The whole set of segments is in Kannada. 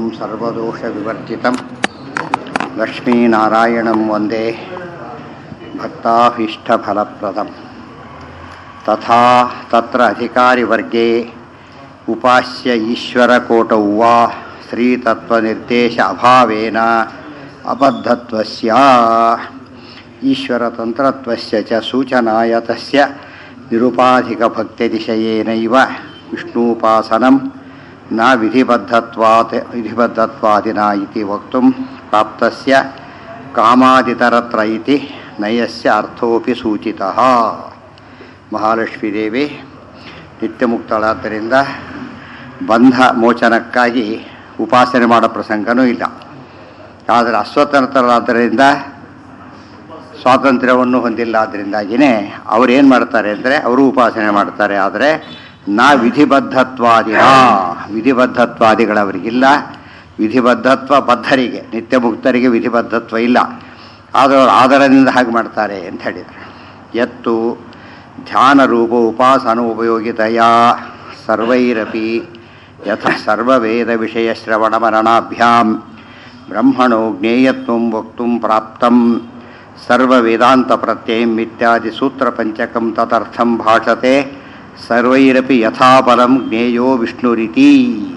सर्वदोषविवर्जितं लक्ष्मीनारायणं वन्दे भक्ताभीष्टफलप्रदं तथा तत्र अधिकारिवर्गे उपास्य ईश्वरकोटौ वा श्रीतत्त्वनिर्देश अभावेन अबद्धत्वस्य ईश्वरतन्त्रत्वस्य च सूचनाय तस्य निरुपाधिकभक्तिदिशयेनैव विष्णूपासनं न विधिबद्धत्वात् विधिबद्धत्वादिना इति वक्तुं प्राप्तस्य ಕಾಮಾದಿತರತ್ರ ಇತಿ ನಯಸ್ಯ ಅರ್ಥೋಪಿ ಸೂಚಿತಃ ಮಹಾಲಕ್ಷ್ಮೀದೇವಿ ನಿತ್ಯಮುಕ್ತಳಾದ್ದರಿಂದ ಬಂಧ ಮೋಚನಕ್ಕಾಗಿ ಉಪಾಸನೆ ಮಾಡೋ ಪ್ರಸಂಗನೂ ಇಲ್ಲ ಆದರೆ ಅಸ್ವತಂತ್ರರಾದ್ದರಿಂದ ಸ್ವಾತಂತ್ರ್ಯವನ್ನು ಹೊಂದಿಲ್ಲ ಅದರಿಂದಾಗಿಯೇ ಅವ್ರು ಏನು ಮಾಡ್ತಾರೆ ಅಂದರೆ ಅವರು ಉಪಾಸನೆ ಮಾಡ್ತಾರೆ ಆದರೆ ನಾ ವಿಧಿಬದ್ಧತ್ವಾದಿನ ವಿಧಿಬದ್ಧತ್ವಾದಿಗಳವರಿಗಿಲ್ಲ ವಿಧಿಬದ್ಧತ್ವ ಬದ್ಧರಿಗೆ ನಿತ್ಯ ಮುಕ್ತರಿಗೆ ವಿಧಿಬದ್ಧತ್ವ ಇಲ್ಲ ಆದರೂ ಅವ್ರು ಆಧಾರದಿಂದ ಹಾಗೆ ಮಾಡ್ತಾರೆ ಅಂತ ಹೇಳಿದರು ಎತ್ತು ಧ್ಯಾನ ರೂಪ ಉಪಾಸನ ಉಪಯೋಗಿತೆಯ ಸರ್ವೈರಪಿ ಯಥ ಸರ್ವವೇದ ವಿಷಯ ಶ್ರವಣ ಮರಣಾಭ್ಯಾಂ ಬ್ರಹ್ಮಣೋ ಜ್ಞೇಯತ್ವಂ ವಕ್ತುಂ ಪ್ರಾಪ್ತಂ ಸರ್ವವೇದಾಂತ ಪ್ರತ್ಯಯಂ ಇತ್ಯಾದಿ ಸೂತ್ರ ಪಂಚಕಂ ತದರ್ಥಂ ಭಾಷತೆ ಸರ್ವೈರಪಿ ಯಥಾಬಲಂ ಜ್ಞೇಯೋ ವಿಷ್ಣುರಿತಿ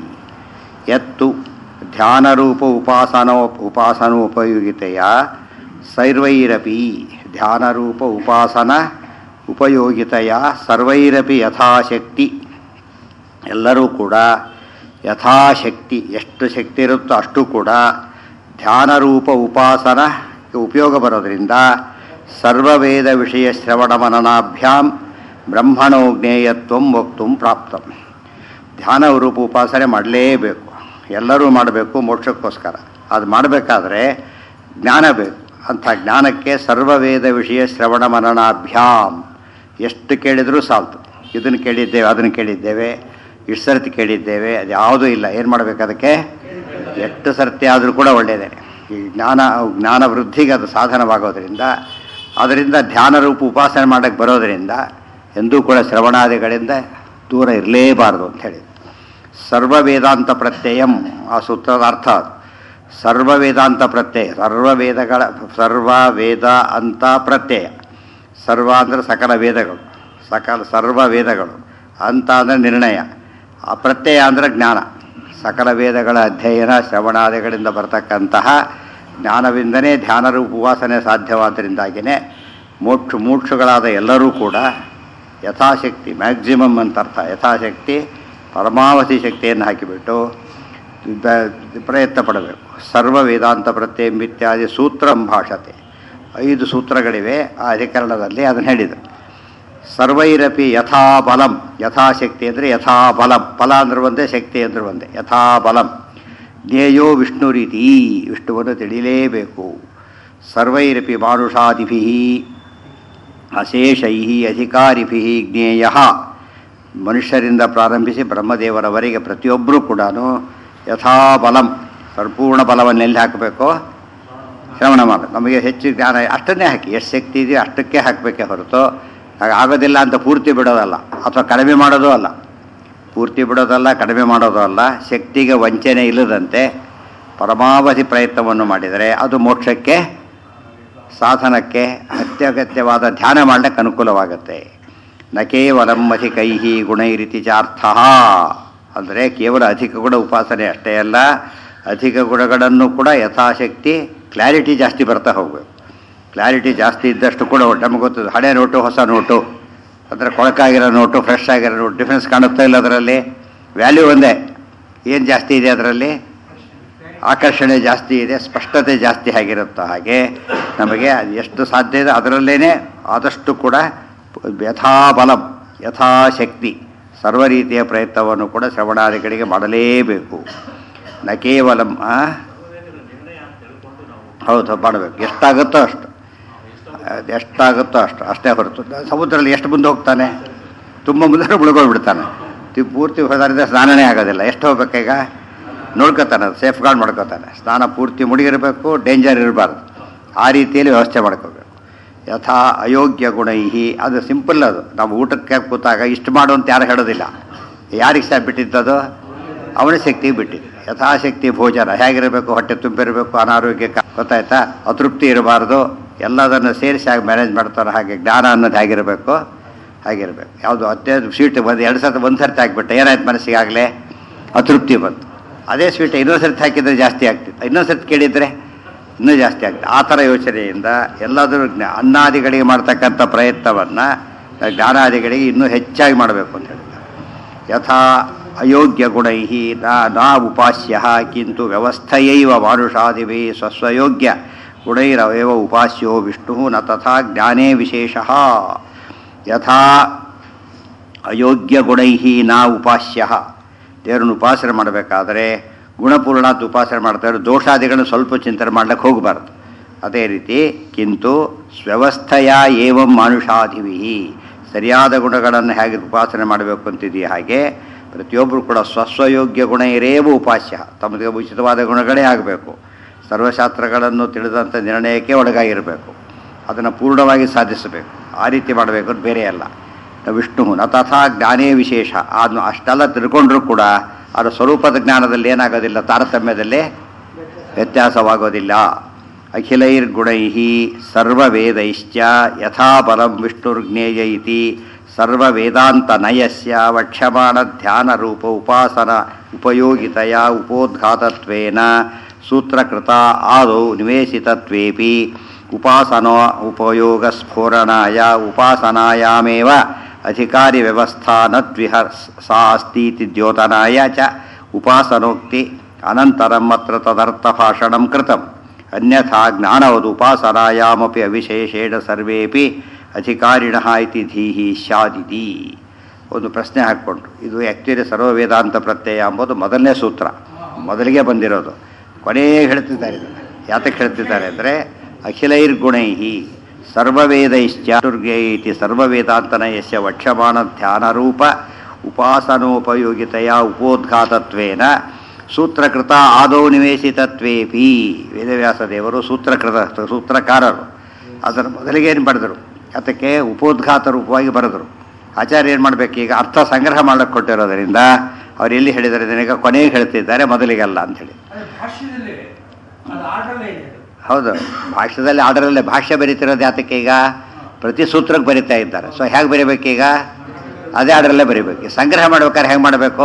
ಎತ್ತು ಧ್ಯಾನರೂಪ ಉಪಾಸನೋ ಉಪಾಸನೋಪಯೋಗಿತೆಯ ಸರ್ವೈರಪಿ ಧ್ಯಾನರೂಪ ಉಪಾಸನ ಉಪಯೋಗಿತೆಯ ಸರ್ವೈರಪಿ ಯಥಾಶಕ್ತಿ ಎಲ್ಲರೂ ಕೂಡ ಯಥಾಶಕ್ತಿ ಎಷ್ಟು ಶಕ್ತಿ ಇರುತ್ತೋ ಅಷ್ಟು ಕೂಡ ಧ್ಯಾನರೂಪ ಉಪಾಸನ ಉಪಯೋಗ ಬರೋದರಿಂದ ಸರ್ವವೇದ ವಿಷಯ ಶ್ರವಣ ಮನನಾಭ್ಯಾಂ ಬ್ರಹ್ಮಣೋ ಜ್ಞೇಯತ್ವಂ ವಕ್ತು ಪ್ರಾಪ್ತಂ ಧ್ಯಾನ ರೂಪ ಉಪಾಸನೆ ಮಾಡಲೇಬೇಕು ಎಲ್ಲರೂ ಮಾಡಬೇಕು ಮೋಕ್ಷಕ್ಕೋಸ್ಕರ ಅದು ಮಾಡಬೇಕಾದ್ರೆ ಜ್ಞಾನ ಬೇಕು ಅಂಥ ಜ್ಞಾನಕ್ಕೆ ಸರ್ವವೇದ ವಿಷಯ ಶ್ರವಣ ಮನನಾಭ್ಯಾಮ್ ಎಷ್ಟು ಕೇಳಿದರೂ ಸಾಲ್ತು ಇದನ್ನು ಕೇಳಿದ್ದೇವೆ ಅದನ್ನು ಕೇಳಿದ್ದೇವೆ ಇಷ್ಟು ಸರ್ತಿ ಕೇಳಿದ್ದೇವೆ ಅದು ಯಾವುದೂ ಇಲ್ಲ ಏನು ಮಾಡಬೇಕು ಅದಕ್ಕೆ ಎಷ್ಟು ಸರ್ತಿ ಆದರೂ ಕೂಡ ಒಳ್ಳೆಯದೇ ಈ ಜ್ಞಾನ ಜ್ಞಾನ ವೃದ್ಧಿಗೆ ಅದು ಸಾಧನವಾಗೋದ್ರಿಂದ ಅದರಿಂದ ಧ್ಯಾನ ರೂಪ ಉಪಾಸನೆ ಮಾಡೋಕ್ಕೆ ಬರೋದರಿಂದ ಎಂದೂ ಕೂಡ ಶ್ರವಣಾದಿಗಳಿಂದ ದೂರ ಇರಲೇಬಾರದು ಅಂತ ಹೇಳಿ ಸರ್ವ ವೇದಾಂತ ಪ್ರತ್ಯಯಂ ಆ ಸೂತ್ರದ ಅರ್ಥ ಅದು ಸರ್ವ ವೇದಾಂತ ಪ್ರತ್ಯಯ ಸರ್ವ ವೇದಗಳ ಸರ್ವ ವೇದ ಅಂತ ಪ್ರತ್ಯಯ ಸರ್ವ ಅಂದರೆ ಸಕಲ ವೇದಗಳು ಸಕಲ ಸರ್ವ ವೇದಗಳು ಅಂತ ಅಂದರೆ ನಿರ್ಣಯ ಆ ಪ್ರತ್ಯಯ ಅಂದರೆ ಜ್ಞಾನ ಸಕಲ ವೇದಗಳ ಅಧ್ಯಯನ ಶ್ರವಣಾದಿಗಳಿಂದ ಬರ್ತಕ್ಕಂತಹ ಜ್ಞಾನವಿಂದನೇ ಧ್ಯಾನ ಉಪವಾಸನೆ ಸಾಧ್ಯವಾದ್ದರಿಂದಾಗಿಯೇ ಮೋಕ್ಷ ಮೋಕ್ಷಗಳಾದ ಎಲ್ಲರೂ ಕೂಡ ಯಥಾಶಕ್ತಿ ಮ್ಯಾಕ್ಸಿಮಮ್ ಅಂತ ಅರ್ಥ ಯಥಾಶಕ್ತಿ ಪರಮಾವಧಿ ಶಕ್ತಿಯನ್ನು ಹಾಕಿಬಿಟ್ಟು ಪ್ರಯತ್ನ ಪಡಬೇಕು ಸರ್ವ ವೇದಾಂತ ಪ್ರತ್ಯಯ ಇತ್ಯಾದಿ ಸೂತ್ರ ಭಾಷತೆ ಐದು ಸೂತ್ರಗಳಿವೆ ಆ ಅಧಿಕರಣದಲ್ಲಿ ಅದನ್ನು ಹೇಳಿದರು ಸರ್ವೈರಪಿ ಯಥಾಬಲಂ ಯಥಾಶಕ್ತಿ ಅಂದರೆ ಯಥಾಬಲಂ ಫಲ ಅಂದ್ರೆ ಒಂದೇ ಶಕ್ತಿ ಅಂದ್ರೆ ಒಂದೇ ಯಥಾಬಲಂ ಜ್ಞೇಯೋ ವಿಷ್ಣು ರೀತಿ ವಿಷ್ಣುವನ್ನು ತಿಳಿಯಲೇಬೇಕು ಸರ್ವೈರಪಿ ಮಾನುಷಾದಿಭಿ ಅಶೇಷೈ ಅಧಿಕಾರಿಭಿ ಜ್ಞೇಯ ಮನುಷ್ಯರಿಂದ ಪ್ರಾರಂಭಿಸಿ ಬ್ರಹ್ಮದೇವರವರೆಗೆ ಪ್ರತಿಯೊಬ್ಬರೂ ಕೂಡ ಯಥಾಬಲಂ ಸಂಪೂರ್ಣ ಬಲವನ್ನು ಎಲ್ಲಿ ಹಾಕಬೇಕು ಶ್ರವಣ ಮಾಡಬೇಕು ನಮಗೆ ಹೆಚ್ಚು ಜ್ಞಾನ ಅಷ್ಟನ್ನೇ ಹಾಕಿ ಎಷ್ಟು ಶಕ್ತಿ ಇದೆಯೋ ಅಷ್ಟಕ್ಕೆ ಹಾಕಬೇಕೇ ಹೊರತು ಆಗೋದಿಲ್ಲ ಅಂತ ಪೂರ್ತಿ ಬಿಡೋದಲ್ಲ ಅಥವಾ ಕಡಿಮೆ ಮಾಡೋದು ಅಲ್ಲ ಪೂರ್ತಿ ಬಿಡೋದಲ್ಲ ಕಡಿಮೆ ಮಾಡೋದು ಅಲ್ಲ ಶಕ್ತಿಗೆ ವಂಚನೆ ಇಲ್ಲದಂತೆ ಪರಮಾವಧಿ ಪ್ರಯತ್ನವನ್ನು ಮಾಡಿದರೆ ಅದು ಮೋಕ್ಷಕ್ಕೆ ಸಾಧನಕ್ಕೆ ಅತ್ಯಗತ್ಯವಾದ ಧ್ಯಾನ ಮಾಡಲಿಕ್ಕೆ ಅನುಕೂಲವಾಗುತ್ತೆ ನ ಕೇವಲಂ ಅಧಿಕೈಹಿ ಗುಣೈರಿತಿ ಚಾರ್ಥ ಅಂದರೆ ಕೇವಲ ಅಧಿಕ ಗುಣ ಉಪಾಸನೆ ಅಷ್ಟೇ ಅಲ್ಲ ಅಧಿಕ ಗುಣಗಳನ್ನು ಕೂಡ ಯಥಾಶಕ್ತಿ ಕ್ಲಾರಿಟಿ ಜಾಸ್ತಿ ಬರ್ತಾ ಹೋಗಬೇಕು ಕ್ಲಾರಿಟಿ ಜಾಸ್ತಿ ಇದ್ದಷ್ಟು ಕೂಡ ನಮಗೆ ಗೊತ್ತದು ಹಳೆ ನೋಟು ಹೊಸ ನೋಟು ಅಂದರೆ ಕೊಳಕಾಗಿರೋ ನೋಟು ಫ್ರೆಶ್ ಆಗಿರೋ ನೋಟು ಡಿಫ್ರೆನ್ಸ್ ಕಾಣುತ್ತಾ ಇಲ್ಲ ಅದರಲ್ಲಿ ವ್ಯಾಲ್ಯೂ ಒಂದೇ ಏನು ಜಾಸ್ತಿ ಇದೆ ಅದರಲ್ಲಿ ಆಕರ್ಷಣೆ ಜಾಸ್ತಿ ಇದೆ ಸ್ಪಷ್ಟತೆ ಜಾಸ್ತಿ ಆಗಿರುತ್ತೋ ಹಾಗೆ ನಮಗೆ ಎಷ್ಟು ಸಾಧ್ಯ ಇದೆ ಅದರಲ್ಲೇ ಆದಷ್ಟು ಕೂಡ ಯಥಾಬಲಂ ಯಥಾಶಕ್ತಿ ಸರ್ವ ರೀತಿಯ ಪ್ರಯತ್ನವನ್ನು ಕೂಡ ಶ್ರವಣಾದಿಗಳಿಗೆ ಮಾಡಲೇಬೇಕು ನ ಕೇವಲಂ ಹೌದು ಮಾಡಬೇಕು ಎಷ್ಟಾಗುತ್ತೋ ಅಷ್ಟು ಎಷ್ಟಾಗುತ್ತೋ ಅಷ್ಟು ಅಷ್ಟೇ ಹೊರತು ಸಮುದ್ರದಲ್ಲಿ ಎಷ್ಟು ಮುಂದೆ ಹೋಗ್ತಾನೆ ತುಂಬ ಮುಂದೆ ಮುಳುಗೋಗ್ಬಿಡ್ತಾನೆ ಪೂರ್ತಿ ಹೋದಾರಿಂದ ಸ್ನಾನನೇ ಆಗೋದಿಲ್ಲ ಎಷ್ಟು ಹೋಗ್ಬೇಕೀಗ ನೋಡ್ಕೋತಾನೆ ಅದು ಸೇಫ್ ಗಾರ್ಡ್ ಮಾಡ್ಕೋತಾನೆ ಸ್ನಾನ ಪೂರ್ತಿ ಮುಳುಗಿರಬೇಕು ಡೇಂಜರ್ ಇರಬಾರ್ದು ಆ ರೀತಿಯಲ್ಲಿ ವ್ಯವಸ್ಥೆ ಮಾಡ್ಕೋಬೇಕು ಯಥಾ ಅಯೋಗ್ಯ ಗುಣೈಹಿ ಅದು ಸಿಂಪಲ್ ಅದು ನಾವು ಊಟಕ್ಕೆ ಕೂತಾಗ ಇಷ್ಟು ಮಾಡು ಅಂತ ಯಾರು ಹೇಳೋದಿಲ್ಲ ಯಾರಿಗೆ ಸಹ ಬಿಟ್ಟಿದ್ದದು ಅವನ ಶಕ್ತಿಗೆ ಬಿಟ್ಟಿದ್ದು ಯಥಾಶಕ್ತಿ ಭೋಜನ ಹೇಗಿರಬೇಕು ಹೊಟ್ಟೆ ತುಂಬಿರಬೇಕು ಅನಾರೋಗ್ಯ ಗೊತ್ತಾಯ್ತಾ ಅತೃಪ್ತಿ ಇರಬಾರ್ದು ಎಲ್ಲದನ್ನು ಸೇರಿಸಿ ಆಗಿ ಮ್ಯಾನೇಜ್ ಮಾಡ್ತಾರೆ ಹಾಗೆ ಜ್ಞಾನ ಅನ್ನೋದು ಹೇಗಿರಬೇಕು ಹಾಗಿರಬೇಕು ಯಾವುದು ಅತ್ಯಂತ ಸ್ವೀಟ್ ಬಂದು ಎರಡು ಸರ್ತಿ ಒಂದು ಸರ್ತಿ ಹಾಕ್ಬಿಟ್ಟೆ ಏನಾಯ್ತು ಮನಸ್ಸಿಗೆ ಆಗಲೇ ಅತೃಪ್ತಿ ಬಂತು ಅದೇ ಸ್ವೀಟ್ ಇನ್ನೊಂದು ಸರ್ತಿ ಹಾಕಿದರೆ ಜಾಸ್ತಿ ಆಗ್ತಿತ್ತು ಇನ್ನೊಂದು ಸರ್ತಿ ಕೇಳಿದರೆ ಇನ್ನೂ ಜಾಸ್ತಿ ಆಗ್ತದೆ ಆ ಥರ ಯೋಚನೆಯಿಂದ ಎಲ್ಲಾದರೂ ಜ್ಞಾ ಅನ್ನಾದಿಗಳಿಗೆ ಮಾಡ್ತಕ್ಕಂಥ ಪ್ರಯತ್ನವನ್ನು ಜ್ಞಾನಾದಿಗಳಿಗೆ ಇನ್ನೂ ಹೆಚ್ಚಾಗಿ ಮಾಡಬೇಕು ಅಂತ ಹೇಳಿದ್ದಾರೆ ಯಥಾ ಅಯೋಗ್ಯ ಗುಣೈ ನಾ ನಾ ಉಪಾಸ್ಯ ಕಿಂತು ವ್ಯವಸ್ಥೆಯೈವ ಮಾನುಷಾದಿಭಿ ಸ್ವಸ್ವಯೋಗ್ಯ ಗುಣೈರವೇವ ಉಪಾಸ್ಯೋ ವಿಷ್ಣು ನ ತಥಾ ಜ್ಞಾನೇ ವಿಶೇಷ ಯಥಾ ಅಯೋಗ್ಯ ಗುಣೈ ನಾ ಉಪಾಸ್ಯ ದೇವರನ್ನು ಉಪಾಸನೆ ಮಾಡಬೇಕಾದರೆ ಗುಣಪೂರ್ಣ ಅಂತ ಉಪಾಸನೆ ಮಾಡ್ತಾರೆ ದೋಷಾದಿಗಳನ್ನು ಸ್ವಲ್ಪ ಚಿಂತನೆ ಮಾಡ್ಲಿಕ್ಕೆ ಹೋಗಬಾರ್ದು ಅದೇ ರೀತಿ ಕಿಂತು ವ್ಯವಸ್ಥೆಯ ಏವಂ ಮಾನುಷಾದಿವಿ ಸರಿಯಾದ ಗುಣಗಳನ್ನು ಹೇಗೆ ಉಪಾಸನೆ ಮಾಡಬೇಕು ಅಂತಿದೆಯಾ ಹಾಗೆ ಪ್ರತಿಯೊಬ್ಬರು ಕೂಡ ಸ್ವಸ್ವಯೋಗ್ಯ ಗುಣ ಇರೇವ ಉಪಾಸ್ಯ ತಮಗೆ ಉಚಿತವಾದ ಗುಣಗಳೇ ಆಗಬೇಕು ಸರ್ವಶಾಸ್ತ್ರಗಳನ್ನು ತಿಳಿದಂಥ ನಿರ್ಣಯಕ್ಕೆ ಒಳಗಾಗಿರಬೇಕು ಅದನ್ನು ಪೂರ್ಣವಾಗಿ ಸಾಧಿಸಬೇಕು ಆ ರೀತಿ ಮಾಡಬೇಕು ಅಂತ ಬೇರೆ ಅಲ್ಲ ವಿಷ್ಣು ನ ತಥಾ ಜ್ಞಾನೇ ವಿಶೇಷ ಅದನ್ನು ಅಷ್ಟೆಲ್ಲ ತಿಳ್ಕೊಂಡ್ರೂ ಕೂಡ ಅದರ ಸ್ವರೂಪದ ಜ್ಞಾನದಲ್ಲಿ ಏನಾಗೋದಿಲ್ಲ ತಾರತಮ್ಯದಲ್ಲಿ ವ್ಯತ್ಯಾಸವಾಗೋದಿಲ್ಲ ಅಖಿಲೈರ್ಗುಣೈ ಸರ್ವವೇದೈಶ್ಚ ಯಥಾಬಲಂ ವಿಷ್ಣುರ್ಜ್ಞೇಯ ಇತಿ ಸರ್ವವೇದಾಂತನಯಸ್ಯ ವಕ್ಷ್ಯಮಾಣ ಧ್ಯಾನರೂಪ ಉಪಾಸನ ಉಪಯೋಗಿತೆಯ ಉಪೋದ್ಘಾತತ್ವೇನ ಸೂತ್ರಕೃತ ಆದೌ ನಿವೇಶಿತತ್ವೇಪಿ ಉಪಾಸನೋ ಉಪಯೋಗಸ್ಫೋರಣಾಯ ಉಪಾಸನಾಯಾಮೇವ ಅಧಿಕಾರಿ ವ್ಯವಸ್ಥಾ ನ ದ್ವಿಹ ಸಾ ಅಸ್ತೀತಿ ದ್ಯೋತನಾಯ ಚ ಉಪಾಸನೋಕ್ತಿ ಅನಂತರಂ ಅತ್ರ ತದರ್ಥ ಭಾಷಣಂ ಕೃತಂ ಅನ್ಯಥಾ ಜ್ಞಾನವದು ಉಪಾಸನಾಯಾಮಪಿ ಅವಿಶೇಷೇಣ ಸರ್ವೇಪಿ ಅಧಿಕಾರಿಣ ಇತಿ ಧೀಹಿ ಸ್ಯಾದಿತಿ ಒಂದು ಪ್ರಶ್ನೆ ಹಾಕ್ಕೊಂಡ್ರು ಇದು ಆ್ಯಕ್ಚುಲಿ ಸರ್ವ ವೇದಾಂತ ಪ್ರತ್ಯಯ ಎಂಬುದು ಮೊದಲನೇ ಸೂತ್ರ ಮೊದಲಿಗೆ ಬಂದಿರೋದು ಕೊನೆಗೆ ಹೇಳ್ತಿದ್ದಾರೆ ಇದನ್ನು ಯಾತಕ್ಕೆ ಹೇಳ್ತಿದ್ದಾರೆ ಅಂದರೆ ಅಖಿಲೈರ್ಗುಣೈ ಸರ್ವವೇದೈಶ್ಚಾತುರ್ಗೈ ಇತಿ ಸರ್ವವೇದಾಂತನಯಸ್ಯ ವಕ್ಷ್ಯಮಾಣ ಧ್ಯಾನರೂಪ ಉಪಾಸನೋಪಯೋಗಿತೆಯ ಉಪೋದ್ಘಾತತ್ವೇನ ಸೂತ್ರಕೃತ ಆದೌ ನಿವೇಶಿತತ್ವೇಪಿ ವೇದವ್ಯಾಸ ದೇವರು ಸೂತ್ರಕೃತ ಸೂತ್ರಕಾರರು ಅದನ್ನು ಮೊದಲಿಗೆ ಏನು ಬರೆದರು ಅದಕ್ಕೆ ಉಪೋದ್ಘಾತ ರೂಪವಾಗಿ ಬರೆದರು ಆಚಾರ್ಯ ಏನು ಮಾಡಬೇಕು ಈಗ ಅರ್ಥ ಸಂಗ್ರಹ ಮಾಡಕ್ಕೆ ಕೊಟ್ಟಿರೋದರಿಂದ ಅವ್ರು ಎಲ್ಲಿ ಹೇಳಿದ್ದಾರೆ ಇದನ್ನೀಗ ಕೊನೆಗೆ ಹೇಳ್ತಿದ್ದಾರೆ ಮೊದಲಿಗಲ್ಲ ಅಂಥೇಳಿ ಅದು ಭಾಷ್ಯದಲ್ಲಿ ಅದು ಆರ್ಡರ್ಲೇ ಇದೆ ಅದು. ಹೌದು ಭಾಷ್ಯದಲ್ಲಿ ಆರ್ಡರಲ್ಲೇ ಭಾಷ್ಯ ಬರೀತಿರೋದು ಯಾತಕ್ಕೆ ಈಗ ಪ್ರತಿ ಸೂತ್ರಕ್ಕೆ ಬರಿತಾ ಇದ್ದಾರೆ ಸೊ ಹೇಗೆ ಬರೀಬೇಕೀಗ ಅದೇ ಆರ್ಡರಲ್ಲೇ ಬರೀಬೇಕು ಸಂಗ್ರಹ ಮಾಡ್ಬೇಕಾದ್ರೆ ಹೇಗೆ ಮಾಡಬೇಕು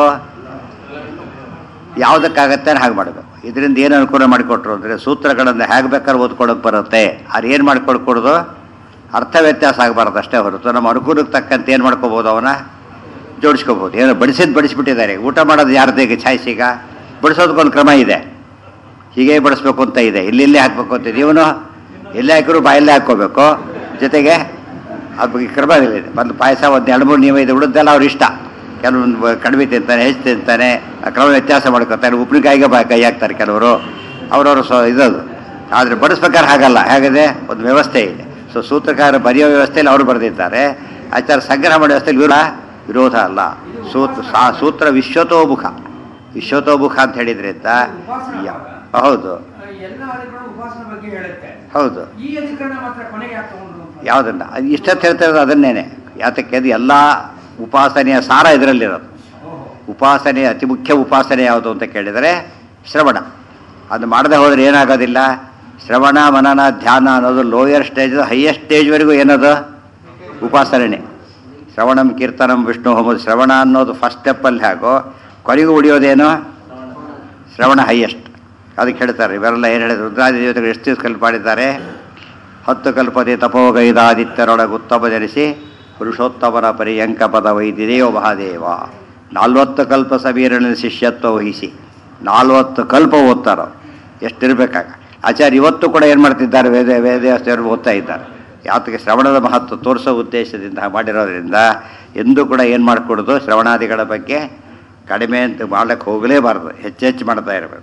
ಯಾವುದಕ್ಕಾಗತ್ತೆ ಹಾಗೆ ಮಾಡಬೇಕು ಇದರಿಂದ ಏನು ಅನುಕೂಲ ಮಾಡಿಕೊಟ್ರು ಅಂದರೆ ಸೂತ್ರಗಳನ್ನು ಹೇಗೆ ಬೇಕಾದ್ರೆ ಓದ್ಕೊಳಕ್ಕೆ ಬರುತ್ತೆ ಅದು ಏನು ಮಾಡ್ಕೊಡ್ಕೊಡೋದು ಅರ್ಥ ವ್ಯತ್ಯಾಸ ಆಗಬಾರ್ದು ಅಷ್ಟೇ ಹೊರತು ನಮ್ಮ ಅನುಕೂಲಕ್ಕೆ ತಕ್ಕಂತೆ ಏನು ಮಾಡ್ಕೋಬೋದು ಅವನ ಜೋಡಿಸ್ಕೋಬೋದು ಏನೋ ಬಡಿಸಿದ್ದು ಬಡಿಸ್ಬಿಟ್ಟಿದ್ದಾರೆ ಊಟ ಮಾಡೋದು ಯಾರ್ದು ಈಗ ಚಾಯ್ಸ್ ಈಗ ಬಡಿಸೋದಕ್ಕೊಂದು ಕ್ರಮ ಇದೆ ಹೀಗೆ ಬಡಿಸ್ಬೇಕು ಅಂತ ಇದೆ ಇಲ್ಲಿ ಇಲ್ಲೇ ಹಾಕಬೇಕು ಅಂತ ಇದೆ ಇವನು ಎಲ್ಲೇ ಹಾಕಿದ್ರು ಬಾಯಲ್ಲೇ ಹಾಕ್ಕೋಬೇಕು ಜೊತೆಗೆ ಅದು ಈ ಕ್ರಮ ಇದೆ ಒಂದು ಪಾಯಸ ಒಂದು ಎರಡು ಮೂರು ನಿಯಮ ಇದೆ ಉಳಿದೆಲ್ಲ ಅವ್ರ ಇಷ್ಟ ಕೆಲವೊಂದು ಬ- ಕಡಿಮೆ ತಿಂತಾನೆ ಹೆಚ್ಚು ತಿಂತಾನೆ ಆ ಕ್ರಮ ವ್ಯತ್ಯಾಸ ಮಾಡ್ಕೊತಾರೆ ಉಪ್ಪಿನಕಾಯಿಗೆ ಬಾ ಕೈ ಹಾಕ್ತಾರೆ ಕೆಲವರು ಅವ್ರವ್ರ ಸೊ ಇದದು ಆದರೆ ಬಡಿಸ್ಬೇಕಾದ್ರೆ ಹಾಗಲ್ಲ ಹೇಗಿದೆ ಒಂದು ವ್ಯವಸ್ಥೆ ಇದೆ ಸೊ ಸೂತ್ರಕಾರ ಬರೆಯೋ ವ್ಯವಸ್ಥೆಯಲ್ಲಿ ಅವರು ಬರೆದಿದ್ದಾರೆ ಆಚಾರ ಸಂಗ್ರಹ ಮಾಡೋ ವ್ಯವಸ್ಥೆಯಲ್ಲಿ ವಿರೋಧ ವಿರೋಧ ಅಲ್ಲ ಸೂತ್ರ ಸಾ- ಸೂತ್ರ ವಿಶ್ವತೋಮುಖ ವಿಶ್ವತೋಮುಖ ಅಂತ ಹೇಳಿದ್ರಿಂದ ಉಪಾಸನ ಯಾ- ಹೌದು ಆ, ಎಲ್ಲ ಅಧಿಕರಣ ಉಪಾಸನ ಬಗ್ಗೆ ಹೇಳುತ್ತೆ ಹೌದು ಈ ಅಧಿಕರಣ ಮಾತ್ರ ಕೊನೆಗೆ ಯಾಕೆ ತಗೊಂಡ್ರು ಅಂತ? ಯಾವುದನ್ನ ಅದು ಇಷ್ಟೊತ್ತು ಹೇಳ್ತಾ ಇರೋದು ಅದನ್ನೇನೆ ಯಾತಕ್ಕೆ ಅದು ಎಲ್ಲ ಉಪಾಸನೆಯ ಸಾರ ಇದರಲ್ಲಿರೋದು ಓಹೋ ಉಪಾಸನೆ ಅತಿ ಮುಖ್ಯ ಉಪಾಸನೆ ಯಾವುದು ಅಂತ ಕೇಳಿದರೆ ಶ್ರವಣ ಅದು ಮಾಡದೆ ಹೋದರೆ ಏನಾಗೋದಿಲ್ಲ ಶ್ರವಣ ಮನನ ಧ್ಯಾನ ಅನ್ನೋದು ಲೋಯರ್ ಸ್ಟೇಜ್ ಹೈಯೆಸ್ಟ್ ಸ್ಟೇಜ್ವರೆಗೂ ಏನದು ಉಪಾಸನೆ ಶ್ರವಣಂ ಕೀರ್ತನಂ ವಿಷ್ಣು ಹೋಮದು ಶ್ರವಣ ಅನ್ನೋದು ಫಸ್ಟ್ ಸ್ಟೆಪ್ಪಲ್ಲಿ ಹಾಗೋ ಕೊನೆಗೂ ಉಳಿಯೋದೇನು ಶ್ರವಣ ಹೈಯೆಸ್ಟ್ ಅದಕ್ಕೆ ಹೇಳ್ತಾರೆ ಇವರೆಲ್ಲ ಏನು ಹೇಳಿದ್ರು ರುದ್ರಾದಿ ದೇವತೆಗಳು ಎಷ್ಟು ದಿವಸ ಕಲ್ಪು ಮಾಡಿದ್ದಾರೆ ಹತ್ತು ಕಲ್ಪದೆ ತಪೋಗೈದಾದಿತ್ಯರೊಳಗೆ ಉತ್ತಮ ಜನಿಸಿ ಪುರುಷೋತ್ತಮನ ಪರ್ಯಂಕ ಪದ ವೈದ್ಯದೇವ ಮಹಾದೇವ ನಾಲ್ವತ್ತು ಕಲ್ಪ ಸಮೀರನಲ್ಲಿ ಶಿಷ್ಯತ್ವ ವಹಿಸಿ ನಾಲ್ವತ್ತು ಕಲ್ಪ ಓದ್ತಾರ ಎಷ್ಟಿರ್ಬೇಕಾಗ ಆಚಾರ್ಯ ಇವತ್ತು ಕೂಡ ಏನು ಮಾಡ್ತಿದ್ದಾರೆ ವೇದ ವೇದವ್ಯಾಸರು ಓದ್ತಾ ಇದ್ದಾರೆ ಯಾತಕ್ಕೆ ಶ್ರವಣದ ಮಹತ್ವ ತೋರಿಸೋ ಉದ್ದೇಶದಿಂದ ಮಾಡಿರೋದ್ರಿಂದ ಎಂದೂ ಕೂಡ ಏನು ಮಾಡಿಕೊಡೋದು ಶ್ರವಣಾದಿಗಳ ಬಗ್ಗೆ ಕಡಿಮೆ ಅಂತ ಮಾಡ್ಲಿಕ್ಕೆ ಹೋಗಲೇಬಾರ್ದು ಹೆಚ್ಚೆಚ್ಚು ಮಾಡ್ತಾ ಇರಬೇಕು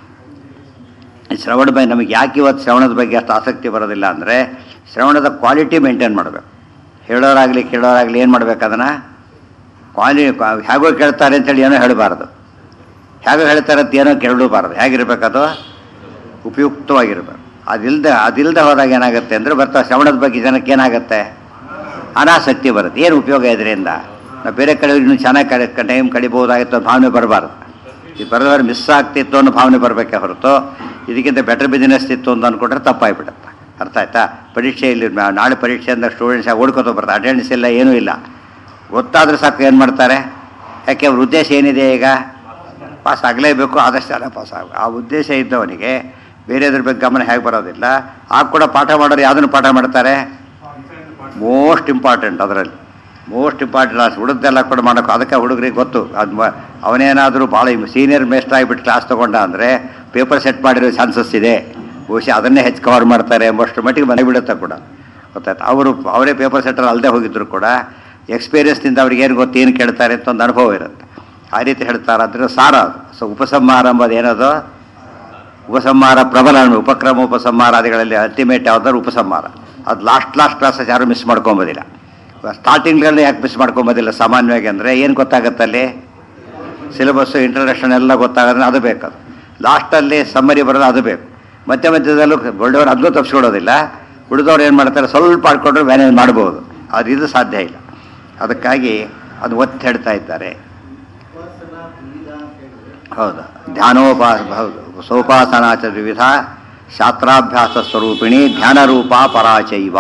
ಈ ಶ್ರವಣ ಬಗ್ಗೆ ನಮಗೆ ಯಾಕೆ ಇವತ್ತು ಶ್ರವಣದ ಬಗ್ಗೆ ಅಷ್ಟು ಆಸಕ್ತಿ ಬರೋದಿಲ್ಲ ಅಂದರೆ ಶ್ರವಣದ ಕ್ವಾಲಿಟಿ ಮೇಂಟೈನ್ ಮಾಡಬೇಕು ಹೇಳೋರಾಗಲಿ ಕೇಳೋರಾಗಲಿ ಏನು ಮಾಡ್ಬೇಕು ಅದನ್ನು ಕ್ವಾಲಿ ಹೇಗೋ ಕೇಳ್ತಾರೆ ಅಂತೇಳಿ ಏನೋ ಹೇಳಬಾರ್ದು ಹೇಗೋ ಹೇಳ್ತಾರೆ ಅಂತ ಏನೋ ಕೇಳಬಾರ್ದು ಹೇಗಿರ್ಬೇಕದು ಉಪಯುಕ್ತವಾಗಿರ್ಬೇಕು ಅದಿಲ್ಲದೆ ಅದಿಲ್ಲದೆ ಹೋದಾಗ ಏನಾಗುತ್ತೆ ಅಂದರೆ ಬರ್ತಾ ಶ್ರವಣದ ಬಗ್ಗೆ ಜನಕ್ಕೆ ಏನಾಗುತ್ತೆ ಅನಾಸಕ್ತಿ ಬರುತ್ತೆ ಏನು ಉಪಯೋಗ ಇದರಿಂದ ನಾವು ಬೇರೆ ಕಡೆ ಇನ್ನೂ ಚೆನ್ನಾಗಿ ಕಡೆ ಟೈಮ್ ಕಡಿಬೋದಾಗಿತ್ತು ಅನ್ನೋ ಭಾವನೆ ಬರಬಾರ್ದು ಇದು ಬರೆದವ್ರು ಮಿಸ್ ಆಗ್ತಿತ್ತು ಅನ್ನೋ ಭಾವನೆ ಬರಬೇಕೆ ಹೊರತು ಇದಕ್ಕಿಂತ ಬೆಟರ್ ಬಿಸಿನೆಸ್ ಇತ್ತು ಅಂತ ಅಂದ್ಕೊಂಡ್ರೆ ತಪ್ಪಾಗಿಬಿಡುತ್ತೆ ಅರ್ಥ ಆಯ್ತಾ ಪರೀಕ್ಷೆಯಲ್ಲಿ ನಾ- ನಾಳೆ ಪರೀಕ್ಷೆ ಅಂದಾಗ ಸ್ಟೂಡೆಂಟ್ಸ್ ಓಡ್ಕೋತ ಬರ್ತಾರೆ ಅಟೆಂಡೆನ್ಸ್ ಇಲ್ಲ ಏನೂ ಇಲ್ಲ ಗೊತ್ತಾದ್ರೆ ಸಾಕು ಏನು ಮಾಡ್ತಾರೆ ಯಾಕೆ ಅವ್ರ ಉದ್ದೇಶ ಏನಿದೆ ಈಗ ಪಾಸ್ ಆಗಲೇಬೇಕು ಆದಷ್ಟು ಜನ ಪಾಸ್ ಆಗ ಆ ಉದ್ದೇಶ ಇದ್ದವನಿಗೆ ಬೇರೆದ್ರ ಬಗ್ಗೆ ಗಮನ ಹೇಗೆ ಬರೋದಿಲ್ಲ ಆಗ ಕೂಡ ಪಾಠ ಮಾಡೋರು ಯಾವುದನ್ನು ಪಾಠ ಮಾಡ್ತಾರೆ ಮೋಸ್ಟ್ ಇಂಪಾರ್ಟೆಂಟ್ ಅದರಲ್ಲಿ ಮೋಸ್ಟ್ ಇಂಪಾರ್ಟೆಂಟ್ ಕ್ಲಾಸ್ ಹುಡುಗ್ದೆಲ್ಲ ಕೂಡ ಮಾಡೋಕೆ ಅದಕ್ಕೆ ಹುಡುಗರಿಗೆ ಗೊತ್ತು ಅದು ಮ- ಅವನೇನಾದರೂ ಭಾಳ ಸೀನಿಯರ್ ಮೇಸ್ಟರ್ ಆಗಿಬಿಟ್ಟು ಕ್ಲಾಸ್ ತೊಗೊಂಡ ಅಂದರೆ ಪೇಪರ್ ಸೆಟ್ ಮಾಡಿರೋ ಚಾನ್ಸಸ್ ಇದೆ ಬಹುಶಃ ಅದನ್ನೇ ಹೆಚ್ಚು ಕವರ್ ಮಾಡ್ತಾರೆ ಎಂಬಷ್ಟು ಮಟ್ಟಿಗೆ ಮನೆ ಬಿಡುತ್ತೆ ಕೂಡ ಗೊತ್ತಾಯ್ತು ಅವರು ಅವರೇ ಪೇಪರ್ ಸೆಟ್ಟರ್ ಅಲ್ಲದೆ ಹೋಗಿದ್ರು ಕೂಡ ಎಕ್ಸ್ಪೀರಿಯನ್ಸ್ನಿಂದ ಅವ್ರಿಗೆ ಏನು ಗೊತ್ತು ಏನು ಕೇಳ್ತಾರೆ ಅಂತ ಒಂದು ಅನುಭವ ಇರುತ್ತೆ ಆ ರೀತಿ ಹೇಳ್ತಾರೆ ಅದ್ರ ಸಾರ ಅದು ಸೊ ಉಪಸಂಹಾರ ಎಂಬುದು ಏನದು ಉಪಸಂಹಾರ ಪ್ರಬಲ ಅನ್ನೋ ಉಪಕ್ರಮ ಉಪಸಂಹಾರಾದಿಗಳಲ್ಲಿ ಅಲ್ಟಿಮೇಟ್ ಯಾವ್ದಾದ್ರು ಉಪಸಂಹಾರ ಅದು ಲಾಸ್ಟ್ ಲಾಸ್ಟ್ ಕ್ಲಾಸಸ್ ಯಾರು ಮಿಸ್ ಮಾಡ್ಕೊಂಬೋದಿಲ್ಲ ಸ್ಟಾರ್ಟಿಂಗ್ನಲ್ಲಿ ಯಾಕೆ ಮಿಸ್ ಮಾಡ್ಕೊಂಬೋದಿಲ್ಲ ಸಾಮಾನ್ಯವಾಗಿ ಅಂದರೆ ಏನು ಗೊತ್ತಾಗುತ್ತೆ ಅಲ್ಲಿ ಸಿಲೆಬಸ್ಸು ಇಂಟ್ರಡಕ್ಷನ್ ಎಲ್ಲ ಗೊತ್ತಾಗೋದ್ರೆ ಅದು ಬೇಕು ಅದು ಲಾಸ್ಟಲ್ಲಿ ಸಮ್ಮರಿ ಬರೋದು ಅದು ಬೇಕು ಮಧ್ಯ ಮಧ್ಯದಲ್ಲೂ ಒಳ್ಳೆಯವರು ಅದನ್ನೂ ತಪ್ಪಿಸ್ಕೊಡೋದಿಲ್ಲ ಉಳಿದವ್ರು ಏನು ಮಾಡ್ತಾರೆ ಸ್ವಲ್ಪ ಆಡ್ಕೊಂಡ್ರೆ ಮ್ಯಾನೇಜ್ ಮಾಡ್ಬೋದು ಅದು ಇದು ಸಾಧ್ಯ ಇಲ್ಲ ಅದಕ್ಕಾಗಿ ಅದು ಒತ್ತಿ ಹೇಳ್ತಾ ಇದ್ದಾರೆ ಹೌದು ಧ್ಯಾನೋಪಾ ಹೌದು ಸೋಪಾಸನಾಚ ವಿವಿಧ ಶಾಸ್ತ್ರಾಭ್ಯಾಸ ಸ್ವರೂಪಿಣಿ ಧ್ಯಾನ ರೂಪ ಪರಾಚೈವ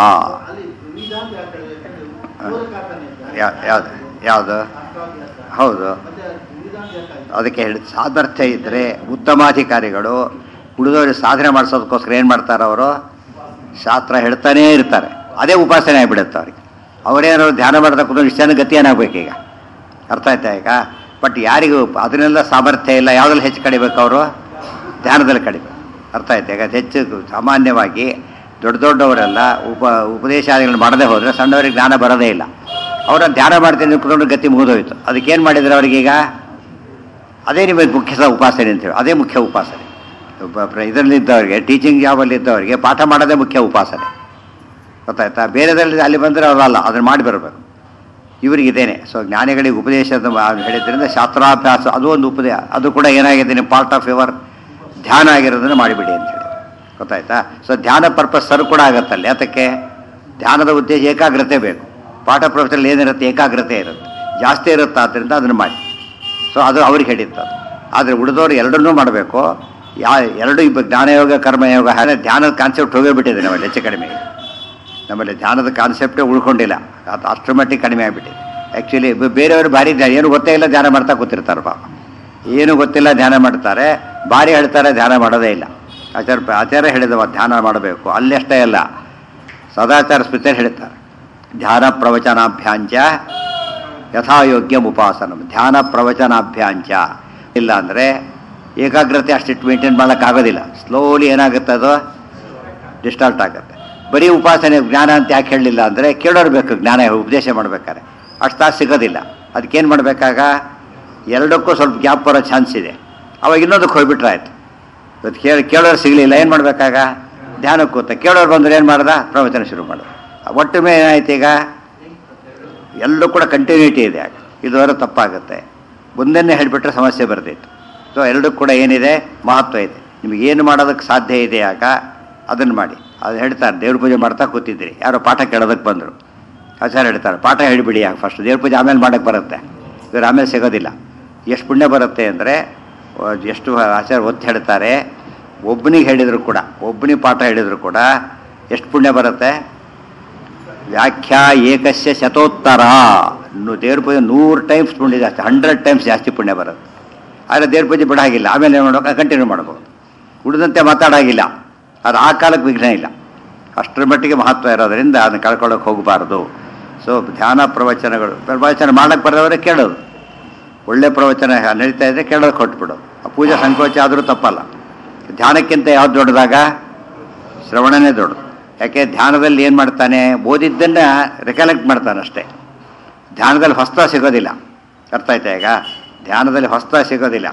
ಯಾ- ಯಾವ್ದು ಯಾವುದು ಹೌದು ಅದಕ್ಕೆ ಹೇಳಿ ಸಾಮರ್ಥ್ಯ ಇದ್ದರೆ ಉತ್ತಮಾಧಿಕಾರಿಗಳು ಉಳಿದವರು ಸಾಧನೆ ಮಾಡಿಸೋದಕ್ಕೋಸ್ಕರ ಏನು ಮಾಡ್ತಾರೆ ಅವರು ಶಾಸ್ತ್ರ ಹೇಳ್ತಾನೇ ಇರ್ತಾರೆ ಅದೇ ಉಪಾಸನೆ ಆಗಿಬಿಡುತ್ತೆ ಅವ್ರಿಗೆ ಅವರೇನಾದ್ರು ಧ್ಯಾನ ಮಾಡ್ತಾ ಕೂತ್ಕೊಂಡು ಇಷ್ಟು ಜನ ಗತಿ ಏನಾಗಬೇಕು ಈಗ ಅರ್ಥ ಆಯ್ತಾ ಈಗ ಬಟ್ ಯಾರಿಗೂ ಅದನ್ನೆಲ್ಲ ಸಾಮರ್ಥ್ಯ ಇಲ್ಲ ಯಾವುದ್ರಲ್ಲಿ ಹೆಚ್ಚು ಕಡಿಬೇಕು ಅವರು ಧ್ಯಾನದಲ್ಲಿ ಕಡಿಮೆ ಅರ್ಥ ಆಯ್ತಾ ಈಗ ಹೆಚ್ಚು ಸಾಮಾನ್ಯವಾಗಿ ದೊಡ್ಡ ದೊಡ್ಡವರೆಲ್ಲ ಉಪ ಉಪದೇಶಾದಿಗಳು ಮಾಡದೇ ಹೋದರೆ ಸಣ್ಣವರಿಗೆ ಜ್ಞಾನ ಬರೋದೇ ಇಲ್ಲ ಅವರ ಧ್ಯಾನ ಮಾಡ್ತೀನಿ ಕೂತ್ಕೊಂಡು ಗತಿ ಮುಗಿದೋಯ್ತು ಅದಕ್ಕೇನು ಮಾಡಿದ್ರು ಅವರಿಗೀಗ ಅದೇ ನಿಮಗೆ ಮುಖ್ಯ ಸ- ಉಪಾಸನೆ ಅಂತೇಳಿ ಅದೇ ಮುಖ್ಯ ಉಪಾಸನೆ ಇದರಲ್ಲಿದ್ದವರಿಗೆ ಟೀಚಿಂಗ್ ಜಾಬಲ್ಲಿ ಇದ್ದವರಿಗೆ ಪಾಠ ಮಾಡೋದೇ ಮುಖ್ಯ ಉಪಾಸನೆ ಗೊತ್ತಾಯ್ತಾ ಬೇರೆದ್ರಲ್ಲಿ ಅಲ್ಲಿ ಬಂದರೆ ಅವರಲ್ಲ ಅದನ್ನು ಮಾಡಿ ಬರಬೇಕು ಇವರಿಗೆ ಇದೇನೆ ಸೊ ಜ್ಞಾನಿಗಳಿಗೆ ಉಪದೇಶದ ಮಾ- ಹೇಳಿದ್ರಿಂದ ಶಾಸ್ತ್ರಾಭ್ಯಾಸ ಅದು ಒಂದು ಉಪದೇಶ ಅದು ಕೂಡ ಏನಾಗಿದೆ ನಿಮ್ಮ ಪಾರ್ಟ್ ಆಫ್ ಯುವರ್ ಧ್ಯಾನ ಆಗಿರೋದನ್ನು ಮಾಡಿಬಿಡಿ ಅಂತೇಳಿ ಗೊತ್ತಾಯ್ತಾ ಸೊ ಧ್ಯಾನ ಪರ್ಪಸ್ ಸರ್ ಕೂಡ ಆಗತ್ತಲ್ಲಿ ಅದಕ್ಕೆ ಧ್ಯಾನದ ಉದ್ದೇಶ ಏಕಾಗ್ರತೆ ಬೇಕು ಪಾಠ ಪ್ರವಚನದಲ್ಲಿ ಏನಿರುತ್ತೆ ಏಕಾಗ್ರತೆ ಇರುತ್ತೆ ಜಾಸ್ತಿ ಇರುತ್ತೆ ಆದ್ದರಿಂದ ಅದನ್ನು ಮಾಡಿ ಸೊ ಅದು ಅವ್ರಿಗೆ ಹೇಳಿತ್ತು ಅದು ಆದರೆ ಉಳಿದವರು ಎರಡನ್ನೂ ಮಾಡಬೇಕು ಯಾ ಎರಡು ಇಬ್ಬ ಜ್ಞಾನಯೋಗ ಕರ್ಮಯೋಗ ಹಾಗೆ ಧ್ಯಾನದ ಕಾನ್ಸೆಪ್ಟ್ ಹೋಗೇ ಬಿಟ್ಟಿದೆ ನಮ್ಮಲ್ಲಿ ಹೆಚ್ಚು ಕಡಿಮೆ ನಮ್ಮಲ್ಲಿ ಧ್ಯಾನದ ಕಾನ್ಸೆಪ್ಟೇ ಉಳ್ಕೊಂಡಿಲ್ಲ ಅದು ಅಷ್ಟರ ಮಟ್ಟಿಗೆ ಕಡಿಮೆ ಆಗಿಬಿಟ್ಟಿದೆ ಆ್ಯಕ್ಚುಲಿ ಬೇರೆಯವರು ಭಾರಿ ಧ್ಯಾನ ಏನು ಗೊತ್ತೇ ಇಲ್ಲ ಧ್ಯಾನ ಮಾಡ್ತಾ ಕೂತಿರ್ತಾರೆ ಪಾಪ ಏನು ಗೊತ್ತಿಲ್ಲ ಧ್ಯಾನ ಮಾಡ್ತಾರೆ ಭಾರಿ ಹೇಳ್ತಾರೆ ಧ್ಯಾನ ಮಾಡೋದೇ ಇಲ್ಲ ಆಚಾರ ಆಚಾರ್ಯ ಹೇಳಿದವ ಧ್ಯಾನ ಮಾಡಬೇಕು ಅಲ್ಲಷ್ಟೇ ಅಲ್ಲ ಸದಾಚಾರ ಸ್ಮಿತರು ಹೇಳ್ತಾರೆ ಧ್ಯಾನ ಪ್ರವಚನಾಭ್ಯಾಂಚ ಯಥಾಯೋಗ್ಯ ಉಪಾಸನ ಧ್ಯಾನ ಪ್ರವಚನಾಭ್ಯಾಂಚ ಇಲ್ಲ ಅಂದರೆ ಏಕಾಗ್ರತೆ ಅಷ್ಟಿಟ್ಟು ಮೇಂಟೈನ್ ಮಾಡೋಕ್ಕಾಗೋದಿಲ್ಲ ಸ್ಲೋಲಿ ಏನಾಗುತ್ತೆ ಅದು ಡಿಸ್ಟಾರ್ಟ್ ಆಗುತ್ತೆ ಬರೀ ಉಪಾಸನೆ ಜ್ಞಾನ ಅಂತ ಯಾಕೆ ಹೇಳಲಿಲ್ಲ ಅಂದರೆ ಕೇಳೋರು ಬೇಕು ಜ್ಞಾನ ಉಪದೇಶ ಮಾಡ್ಬೇಕಾದ್ರೆ ಅಷ್ಟು ತಾಸು ಸಿಗೋದಿಲ್ಲ ಅದಕ್ಕೇನು ಮಾಡಬೇಕಾಗ ಎರಡಕ್ಕೂ ಸ್ವಲ್ಪ ಗ್ಯಾಪ್ ಬರೋ ಚಾನ್ಸ್ ಇದೆ ಅವಾಗ ಇನ್ನೊಂದಕ್ಕೆ ಹೋಗ್ಬಿಟ್ರೆ ಆಯ್ತು ಇವತ್ತು ಕೇಳಿ ಕೇಳೋರು ಸಿಗಲಿಲ್ಲ ಏನು ಮಾಡಬೇಕಾಗ ಧ್ಯಾನಕ್ಕೆ ಕೂತ ಕೇಳೋರು ಬಂದ್ರೆ ಏನು ಮಾಡ್ದ ಪ್ರವಚನ ಶುರು ಮಾಡೋದು ಒಟ್ಟು ಮೇಲೆ ಏನಾಯ್ತು ಈಗ ಎಲ್ಲೂ ಕೂಡ ಕಂಟಿನ್ಯೂಟಿ ಇದೆ ಆಗ ಇದುವರೆ ತಪ್ಪಾಗುತ್ತೆ ಮುಂದನ್ನೇ ಹೇಳಿಬಿಟ್ರೆ ಸಮಸ್ಯೆ ಬರ್ತಿತ್ತು ಸೊ ಎರಡಕ್ಕೂ ಕೂಡ ಏನಿದೆ ಮಹತ್ವ ಇದೆ ನಿಮಗೆ ಏನು ಮಾಡೋದಕ್ಕೆ ಸಾಧ್ಯ ಇದೆ ಆಗ ಅದನ್ನು ಮಾಡಿ ಅದು ಹೇಳ್ತಾರೆ ದೇವ್ರ ಪೂಜೆ ಮಾಡ್ತಾ ಕೂತಿದ್ರಿ ಯಾರೋ ಪಾಠ ಕೇಳೋದಕ್ಕೆ ಬಂದರು ಆಚಾರ್ಯ ಹೇಳ್ತಾರೆ ಪಾಠ ಹೇಳಿಬಿಡಿ ಆಗ ಫಸ್ಟ್ ದೇವ್ರ ಪೂಜೆ ಆಮೇಲೆ ಮಾಡೋಕ್ಕೆ ಬರುತ್ತೆ ಇವ್ರು ಆಮೇಲೆ ಸಿಗೋದಿಲ್ಲ ಎಷ್ಟು ಪುಣ್ಯ ಬರುತ್ತೆ ಅಂದರೆ ಎಷ್ಟು ಆಚಾರ್ಯ ಒತ್ತು ಹೇಳ್ತಾರೆ ಒಬ್ಬನಿಗೆ ಹೇಳಿದ್ರು ಕೂಡ ಒಬ್ಬನಿಗೆ ಪಾಠ ಹೇಳಿದ್ರು ಕೂಡ ಎಷ್ಟು ಪುಣ್ಯ ಬರುತ್ತೆ ವ್ಯಾಖ್ಯಾ ಏಕಸ್ಯ ಶತೋತ್ತರ ನು- ದೇವ್ರ ಪೂಜೆ ನೂರು ಟೈಮ್ಸ್ ಪುಣ್ಯ ಜಾಸ್ತಿ ಹಂಡ್ರೆಡ್ ಟೈಮ್ಸ್ ಜಾಸ್ತಿ ಪುಣ್ಯ ಬರುತ್ತೆ ಆದರೆ ದೇವ್ರ ಪೂಜೆ ಬಿಡಾಗಿಲ್ಲ ಆಮೇಲೆ ಏನು ಮಾಡ್ಬೇಕು ಕಂಟಿನ್ಯೂ ಮಾಡ್ಬೋದು ಉಳಿದಂತೆ ಮಾತಾಡಾಗಿಲ್ಲ ಅದು ಆ ಕಾಲಕ್ಕೆ ವಿಘ್ನ ಇಲ್ಲ ಅಷ್ಟರ ಮಟ್ಟಿಗೆ ಮಹತ್ವ ಇರೋದರಿಂದ ಅದನ್ನ ಕಳ್ಕೊಳ್ಳೋಕೆ ಹೋಗಬಾರ್ದು ಸೊ ಧ್ಯಾನ ಪ್ರವಚನಗಳು ಪ್ರವಚನ ಮಾಡಕ್ಕೆ ಬರೋದ್ರೆ ಕೇಳೋದು ಒಳ್ಳೆ ಪ್ರವಚನ ನಡೀತಾ ಇದ್ದರೆ ಕೇಳೋಕೆ ಕೊಟ್ಬಿಡೋದು ಆ ಪೂಜೆ ಸಂಕೋಚ ಆದರೂ ತಪ್ಪಲ್ಲ ಧ್ಯಾನಕ್ಕಿಂತ ಯಾವ್ದು ದೊಡ್ಡದಾಗ ಶ್ರವಣನೇ ದೊಡ್ಡದು ಯಾಕೆ ಧ್ಯಾನದಲ್ಲಿ ಏನು ಮಾಡ್ತಾನೆ ಓದಿದ್ದನ್ನು ರಿಕಲೆಕ್ಟ್ ಮಾಡ್ತಾನೆ ಅಷ್ಟೇ ಧ್ಯಾನದಲ್ಲಿ ಹೊಸ್ತ ಸಿಗೋದಿಲ್ಲ ಅರ್ಥ ಆಯ್ತಾ ಈಗ ಧ್ಯಾನದಲ್ಲಿ ಹೊಸ್ತ ಸಿಗೋದಿಲ್ಲ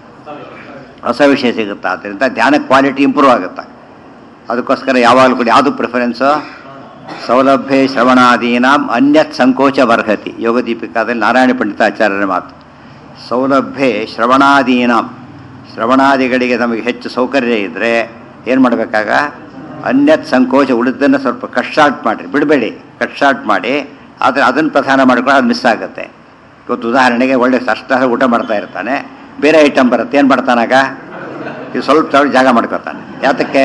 ಹೊಸ ವಿಷಯ ಸಿಗುತ್ತೆ ಆದ್ದರಿಂದ ಧ್ಯಾನ ಕ್ವಾಲಿಟಿ ಇಂಪ್ರೂವ್ ಆಗುತ್ತೆ ಅದಕ್ಕೋಸ್ಕರ ಯಾವಾಗಲೂ ಕೂಡ ಯಾವುದು ಪ್ರಿಫರೆನ್ಸು ಸೌಲಭ್ಯ ಶ್ರವಣಾದೀನಾಂ ಅನ್ಯತ್ ಸಂಕೋಚ ಬರ್ಹತಿ ಯೋಗ ದೀಪಿಕಾದಲ್ಲಿ ನಾರಾಯಣ ಪಂಡಿತಾಚಾರ್ಯರ ಮಾತು ಸೌಲಭ್ಯ ಶ್ರವಣಾದೀನಾಂ ಶ್ರವಣಾದಿಗಳಿಗೆ ನಮಗೆ ಹೆಚ್ಚು ಸೌಕರ್ಯ ಇದ್ದರೆ ಏನು ಮಾಡಬೇಕಾಗ ಅನ್ಯತ್ ಸಂಕೋಚ ಉಳಿದನ್ನು ಸ್ವಲ್ಪ ಕಟ್ ಶಾರ್ಟ್ ಮಾಡಿರಿ ಬಿಡಬೇಡಿ ಕಟ್ ಶಾರ್ಟ್ ಮಾಡಿ ಆದರೆ ಅದನ್ನು ಪ್ರಧಾನ ಮಾಡ್ಕೊಂಡು ಅದು ಮಿಸ್ ಆಗುತ್ತೆ ಇವತ್ತು ಉದಾಹರಣೆಗೆ ಒಳ್ಳೆ ಅಷ್ಟ ಊಟ ಮಾಡ್ತಾ ಇರ್ತಾನೆ ಬೇರೆ ಐಟಮ್ ಬರುತ್ತೆ ಏನು ಮಾಡ್ತಾನಾಗ ಇದು ಸ್ವಲ್ಪ ತಗೊಂಡು ಜಾಗ ಮಾಡ್ಕೊತಾನೆ ಯಾತಕ್ಕೆ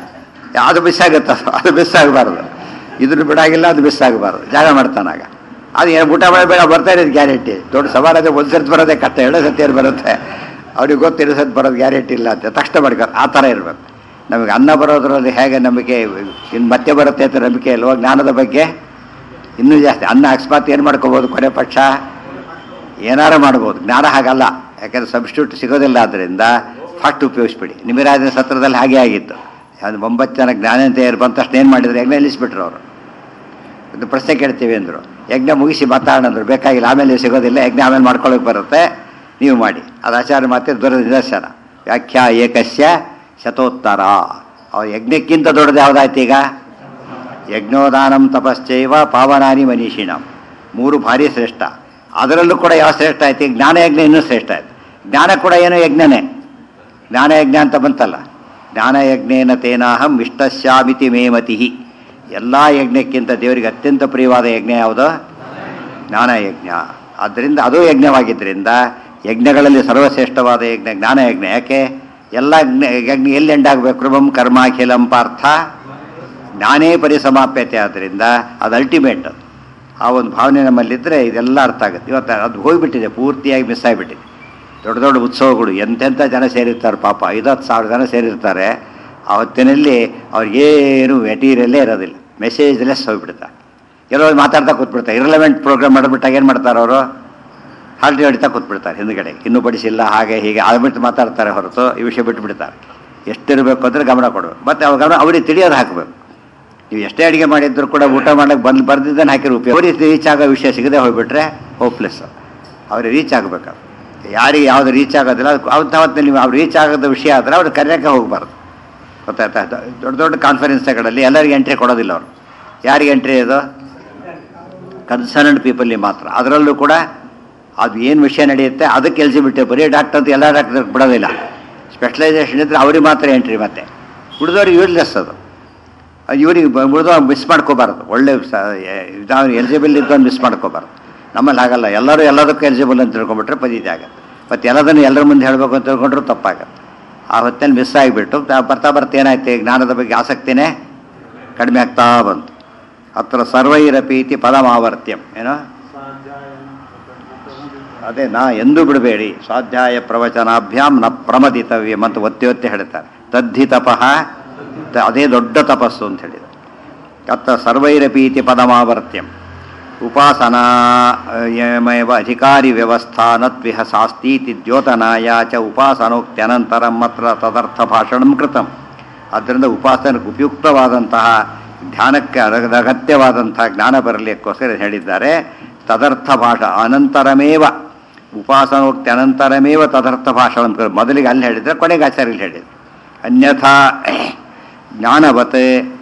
ಅದು ಮಿಸ್ ಆಗುತ್ತೆ ಅದು. ಅದು ಮಿಸ್ ಆಗಬಾರ್ದು ಇದನ್ನು ಬಿಡಾಗಿಲ್ಲ ಅದು ಮಿಸ್ ಆಗಬಾರ್ದು ಜಾಗ ಮಾಡ್ತಾನಾಗ ಅದು ಏನು ಊಟ ಮಾಡಿ ಬೇಡ ಬರ್ತಾ ಇರೋದು ಗ್ಯಾರಂಟಿ ದೊಡ್ಡ ಸವಾಲು ಅದೇ ಒಂದು ಸರ್ತಿ ಬರೋದೇ ಕಷ್ಟ ಎರಡೇ ಸತಿ ಏನು ಬರುತ್ತೆ ಅವ್ರಿಗೆ ಗೊತ್ತು ಎರಡು ಸತಿ ಬರೋದು ಗ್ಯಾರಂಟಿ ಇಲ್ಲ ಅಂತ ತಕ್ಷಣ ಮಾಡ್ಕೊ ಆ ಥರ ಇರಬೇಕು ನಮಗೆ ಅನ್ನ ಬರೋದ್ರಲ್ಲಿ ಹೇಗೆ ನಂಬಿಕೆ ಇನ್ನು ಮತ್ತೆ ಬರುತ್ತೆ ಅಂತ ನಂಬಿಕೆ ಇಲ್ವೋ ಜ್ಞಾನದ ಬಗ್ಗೆ ಇನ್ನೂ ಜಾಸ್ತಿ ಅನ್ನ ಅಕಸ್ಮಾತ್ ಏನು ಮಾಡ್ಕೋಬೋದು ಕೊನೆ ಪಕ್ಷ ಏನಾರು ಮಾಡ್ಬೋದು ಜ್ಞಾನ ಹಾಗಲ್ಲ ಯಾಕಂದ್ರೆ ಸಬ್ಸ್ಟಿಟ್ಯೂಟ್ ಸಿಗೋದಿಲ್ಲ ಆದ್ದರಿಂದ ಫಾಸ್ಟ್ ಉಪಯೋಗಿಸ್ಬಿಡಿ ನಿಮಿರಾಜನ ಸತ್ರದಲ್ಲಿ ಹಾಗೆ ಆಗಿತ್ತು ಅದು ಒಂಬತ್ತು ಜನ ಜ್ಞಾನೇಂದ್ರಿಯರು ಬಂದ ತಕ್ಷಣ ಏನು ಮಾಡಿದ್ರು ಯಜ್ಞ ನಿಲ್ಲಿಸ್ಬಿಟ್ರು ಅವರು ಇದು ಪ್ರಶ್ನೆ ಕೇಳ್ತೀವಿ ಅಂದರು ಯಜ್ಞ ಮುಗಿಸಿ ಮಾತಾಡೋಣ ಅಂದ್ರು ಬೇಕಾಗಿಲ್ಲ ಆಮೇಲೆ ನೀವು ಸಿಗೋದಿಲ್ಲ ಯಜ್ಞ ಆಮೇಲೆ ಮಾಡ್ಕೊಳ್ಳೋಕೆ ಬರುತ್ತೆ ನೀವು ಮಾಡಿ ಅದು ಆಚಾರ್ಯ ಮಾತೆ ದೊಡ್ಡ ನಿದರ್ಶನ ವ್ಯಾಖ್ಯಾ ಏಕಸ್ಯ ಶತೋತ್ತರ ಅವ್ರ ಯಜ್ಞಕ್ಕಿಂತ ದೊಡ್ಡದು ಯಾವುದಾಯ್ತು ಈಗ ಯಜ್ಞೋದಾನಂ ತಪಶ್ಚೈವ ಪಾವನಾನಿ ಮನೀಷಿಣಂ ಮೂರು ಭಾರಿ ಶ್ರೇಷ್ಠ ಅದರಲ್ಲೂ ಕೂಡ ಯಾವ ಶ್ರೇಷ್ಠ ಆಯ್ತು ಈಗ ಜ್ಞಾನಯಜ್ಞ ಇನ್ನೂ ಶ್ರೇಷ್ಠ ಆಯ್ತು ಜ್ಞಾನ ಕೂಡ ಏನೋ ಯಜ್ಞನೇ ಜ್ಞಾನಯಜ್ಞ ಅಂತ ಬಂತಲ್ಲ ಜ್ಞಾನಯಜ್ಞೇನ ತೇನಾಹಂ ಇಷ್ಟಶ್ಯಾಮಿತಿ ಮೇಮತಿ ಎಲ್ಲ ಯಜ್ಞಕ್ಕಿಂತ ದೇವರಿಗೆ ಅತ್ಯಂತ ಪ್ರಿಯವಾದ ಯಜ್ಞ ಯಾವುದು ಜ್ಞಾನಯಜ್ಞ ಆದ್ದರಿಂದ ಅದು ಯಜ್ಞವಾಗಿದ್ದರಿಂದ ಯಜ್ಞಗಳಲ್ಲಿ ಸರ್ವಶ್ರೇಷ್ಠವಾದ ಯಜ್ಞ ಜ್ಞಾನಯಜ್ಞ ಯಾಕೆ ಎಲ್ಲ ಜ್ಞ- ಯಜ್ಞ ಎಲ್ಲಿ ಎಂಡಾಗಬೇಕು ಕೃಮಂ ಕರ್ಮಾಖಿಲಂ ಪಾರ್ಥ ಜ್ಞಾನೇ ಪರಿಸಮಾಪ್ಯತೆ ಆದ್ದರಿಂದ ಅದು ಅಲ್ಟಿಮೇಟ್ ಅದು ಆ ಒಂದು ಭಾವನೆ ನಮ್ಮಲ್ಲಿದ್ದರೆ ಇದೆಲ್ಲ ಅರ್ಥ ಆಗುತ್ತೆ ಇವತ್ತು ಅದು ಹೋಗಿಬಿಟ್ಟಿದೆ ಪೂರ್ತಿಯಾಗಿ ಮಿಸ್ ಆಗಿಬಿಟ್ಟಿದೆ ದೊಡ್ಡ ದೊಡ್ಡ ಉತ್ಸವಗಳು ಎಂತೆಂಥ ಜನ ಸೇರಿರ್ತಾರೆ ಪಾಪ ಐವತ್ತು ಸಾವಿರ ಜನ ಸೇರಿರ್ತಾರೆ ಆ ಹೊತ್ತಿನಲ್ಲಿ ಅವ್ರಿಗೇನು ಮೆಟೀರಿಯಲ್ಲೇ ಇರೋದಿಲ್ಲ ಮೆಸೇಜ್ಲೆಸ್ ಹೋಗ್ಬಿಡ್ತಾರೆ ಕೆಲವರು ಮಾತಾಡ್ತಾ ಕೂತ್ಬಿಡ್ತಾರೆ ಇರಲೆವೆಂಟ್ ಪ್ರೋಗ್ರಾಮ್ ಮಾಡಿಬಿಟ್ಟಾಗ ಏನು ಮಾಡ್ತಾರೆ ಅವರು ಹಾಲ್ಟಿ ಹೊಡಿತಾ ಕೂತ್ಬಿಡ್ತಾರೆ ಹಿಂದ್ಗಡೆ ಇನ್ನೂ ಬಡಿಸಿಲ್ಲ ಹಾಗೆ ಹೀಗೆ ಬಿಟ್ಟು ಮಾತಾಡ್ತಾರೆ ಹೊರತು ಈ ವಿಷಯ ಬಿಟ್ಟುಬಿಡ್ತಾರೆ ಎಷ್ಟಿರಬೇಕು ಅಂದರೆ ಗಮನ ಕೊಡಬೇಕು ಮತ್ತು ಅವ್ರ ಗಮನ ಅವ್ರಿಗೆ ತಿಳಿಯೋದು ಹಾಕಬೇಕು ನೀವು ಎಷ್ಟೇ ಅಡುಗೆ ಮಾಡಿದ್ರು ಕೂಡ ಊಟ ಮಾಡಕ್ಕೆ ಬಂದು ಬರ್ದಿದ್ದನ್ನು ಹಾಕಿರೋ ಉಪಯೋಗ ಅವ್ರಿಗೆ ರೀಚ್ ಆಗೋ ವಿಷಯ ಸಿಗದೆ ಹೋಗ್ಬಿಟ್ರೆ ಹೋಪ್ಲೆಸ್ ಅವ್ರಿಗೆ ರೀಚ್ ಆಗಬೇಕು ಯಾರಿಗೆ ಯಾವುದು ರೀಚ್ ಆಗೋದಿಲ್ಲ ಅದು ಅವತ್ತು ಅವತ್ತು ನೀವು ಅವ್ರು ರೀಚ್ ಆಗೋದ ವಿಷಯ ಆದರೆ ಅವ್ರು ಕರೆಯೋಕ್ಕೆ ಹೋಗಬಾರ್ದು ಗೊತ್ತಾಯ್ತಾ ದೊಡ್ಡ ದೊಡ್ಡ ಕಾನ್ಫರೆನ್ಸ್ಗಳಲ್ಲಿ ಎಲ್ಲರಿಗೆ ಎಂಟ್ರಿ ಕೊಡೋದಿಲ್ಲ ಅವರು ಯಾರಿಗೆ ಎಂಟ್ರಿ ಇದು ಕನ್ಸರ್ನ್ಡ್ ಪೀಪಲ್ಗೆ ಮಾತ್ರ ಅದರಲ್ಲೂ ಕೂಡ ಅದು ಏನು ವಿಷಯ ನಡೆಯುತ್ತೆ ಅದಕ್ಕೆ ಎಲಿಜಿಬಿಲಿಟಿ ಬರೀ ಡಾಕ್ಟರ್ ಅಂತ ಎಲ್ಲ ಡಾಕ್ಟರ್ ಬಿಡೋದಿಲ್ಲ ಸ್ಪೆಷಲೈಸೇಷನ್ ಇದ್ದರೆ ಅವ್ರಿಗೆ ಮಾತ್ರ ಎಂಟ್ರಿ ಮತ್ತೆ ಉಳಿದವ್ರಿಗೆ ಯೂಸ್ಲೆಸ್ ಅದು ಇವರಿಗೆ ಉಳಿದವ ಮಿಸ್ ಮಾಡ್ಕೋಬಾರ್ದು ಒಳ್ಳೆ ಇದಾವ ಎಲಿಜಿಬಲ್ ಇದ್ದವನು ಮಿಸ್ ಮಾಡ್ಕೋಬಾರ್ದು ನಮ್ಮಲ್ಲಿ ಆಗಲ್ಲ ಎಲ್ಲರೂ ಎಲ್ಲದಕ್ಕೂ ಎಲಿಜಿಬಲ್ ಅಂತ ತಿಳ್ಕೊಂಬಿಟ್ರೆ ಪದೀತಿ ಆಗುತ್ತೆ ಮತ್ತು ಎಲ್ಲದನ್ನು ಎಲ್ಲರ ಮುಂದೆ ಹೇಳಬೇಕು ಅಂತ ತಿಳ್ಕೊಂಡ್ರು ತಪ್ಪಾಗತ್ತೆ ಆ ಹೊತ್ತಲ್ಲಿ ಮಿಸ್ ಆಗಿಬಿಟ್ಟು ತಾ- ಬರ್ತಾ ಬರ್ತಾ ಏನಾಯ್ತು ಜ್ಞಾನದ ಬಗ್ಗೆ ಆಸಕ್ತಿನೇ ಕಡಿಮೆ ಆಗ್ತಾ ಬಂತು ಅತ್ರ ಸರ್ವೈರಪೀತಿ ಪದಮಾವರ್ತ್ಯಂ ಏನೋ ಅದೇ ನಾ ಎಂದೂ ಬಿಡಬೇಡಿ ಸ್ವಾಧ್ಯಾಯ ಪ್ರವಚನಾಭ್ಯಾಂ ನ ಪ್ರಮದಿತವ್ಯಂ ಅಂತ ಒತ್ತಿ ಒತ್ತಿ ಹೇಳ್ತಾರೆ ತದ್ಧಿ ತಪಃ ತ- ಅದೇ ದೊಡ್ಡ ತಪಸ್ಸು ಅಂತ ಹೇಳಿದ್ರು ಅತ್ತ ಸರ್ವೈರಪೀತಿ ಪದಮಾವರ್ತ್ಯಂ ಉಪಾಸನಾ ಯಮೇವ ಅಧಿಕಾರಿ ವ್ಯವಸ್ಥಾ ನತ್ವಿಹ ಸಾಸ್ತೀತಿ ದ್ಯೋತನಾಯ ಚ ಉಪಾಸನೋಕ್ತ್ಯನಂತರಂ ಮಾತ್ರ ತದರ್ಥ ಭಾಷಣಂ ಕೃತಂ ಆದ್ದರಿಂದ ಉಪಾಸನಕ್ಕೆ ಉಪಯುಕ್ತವಾದಂತಹ ಧ್ಯಾನಕ್ಕೆ ಅಗ- ಅಗತ್ಯವಾದಂತಹ ಜ್ಞಾನ ಬರಲಿಕ್ಕೋಸ್ಕರ ಹೇಳಿದ್ದಾರೆ ತದರ್ಥ ಭಾಷ ಅನಂತರಮೇವ ಉಪಾಸನೋಕ್ತಿ ಅನಂತರಮೇವ ತದರ್ಥ ಭಾಷಣ ಮೊದಲಿಗೆ ಅಲ್ಲಿ ಹೇಳಿದರೆ ಕೊನೆಗೆ ಆಚಾರ್ಯಲ್ಲಿ ಹೇಳಿದ್ರು ಅನ್ಯಥಾ ಜ್ಞಾನವತ್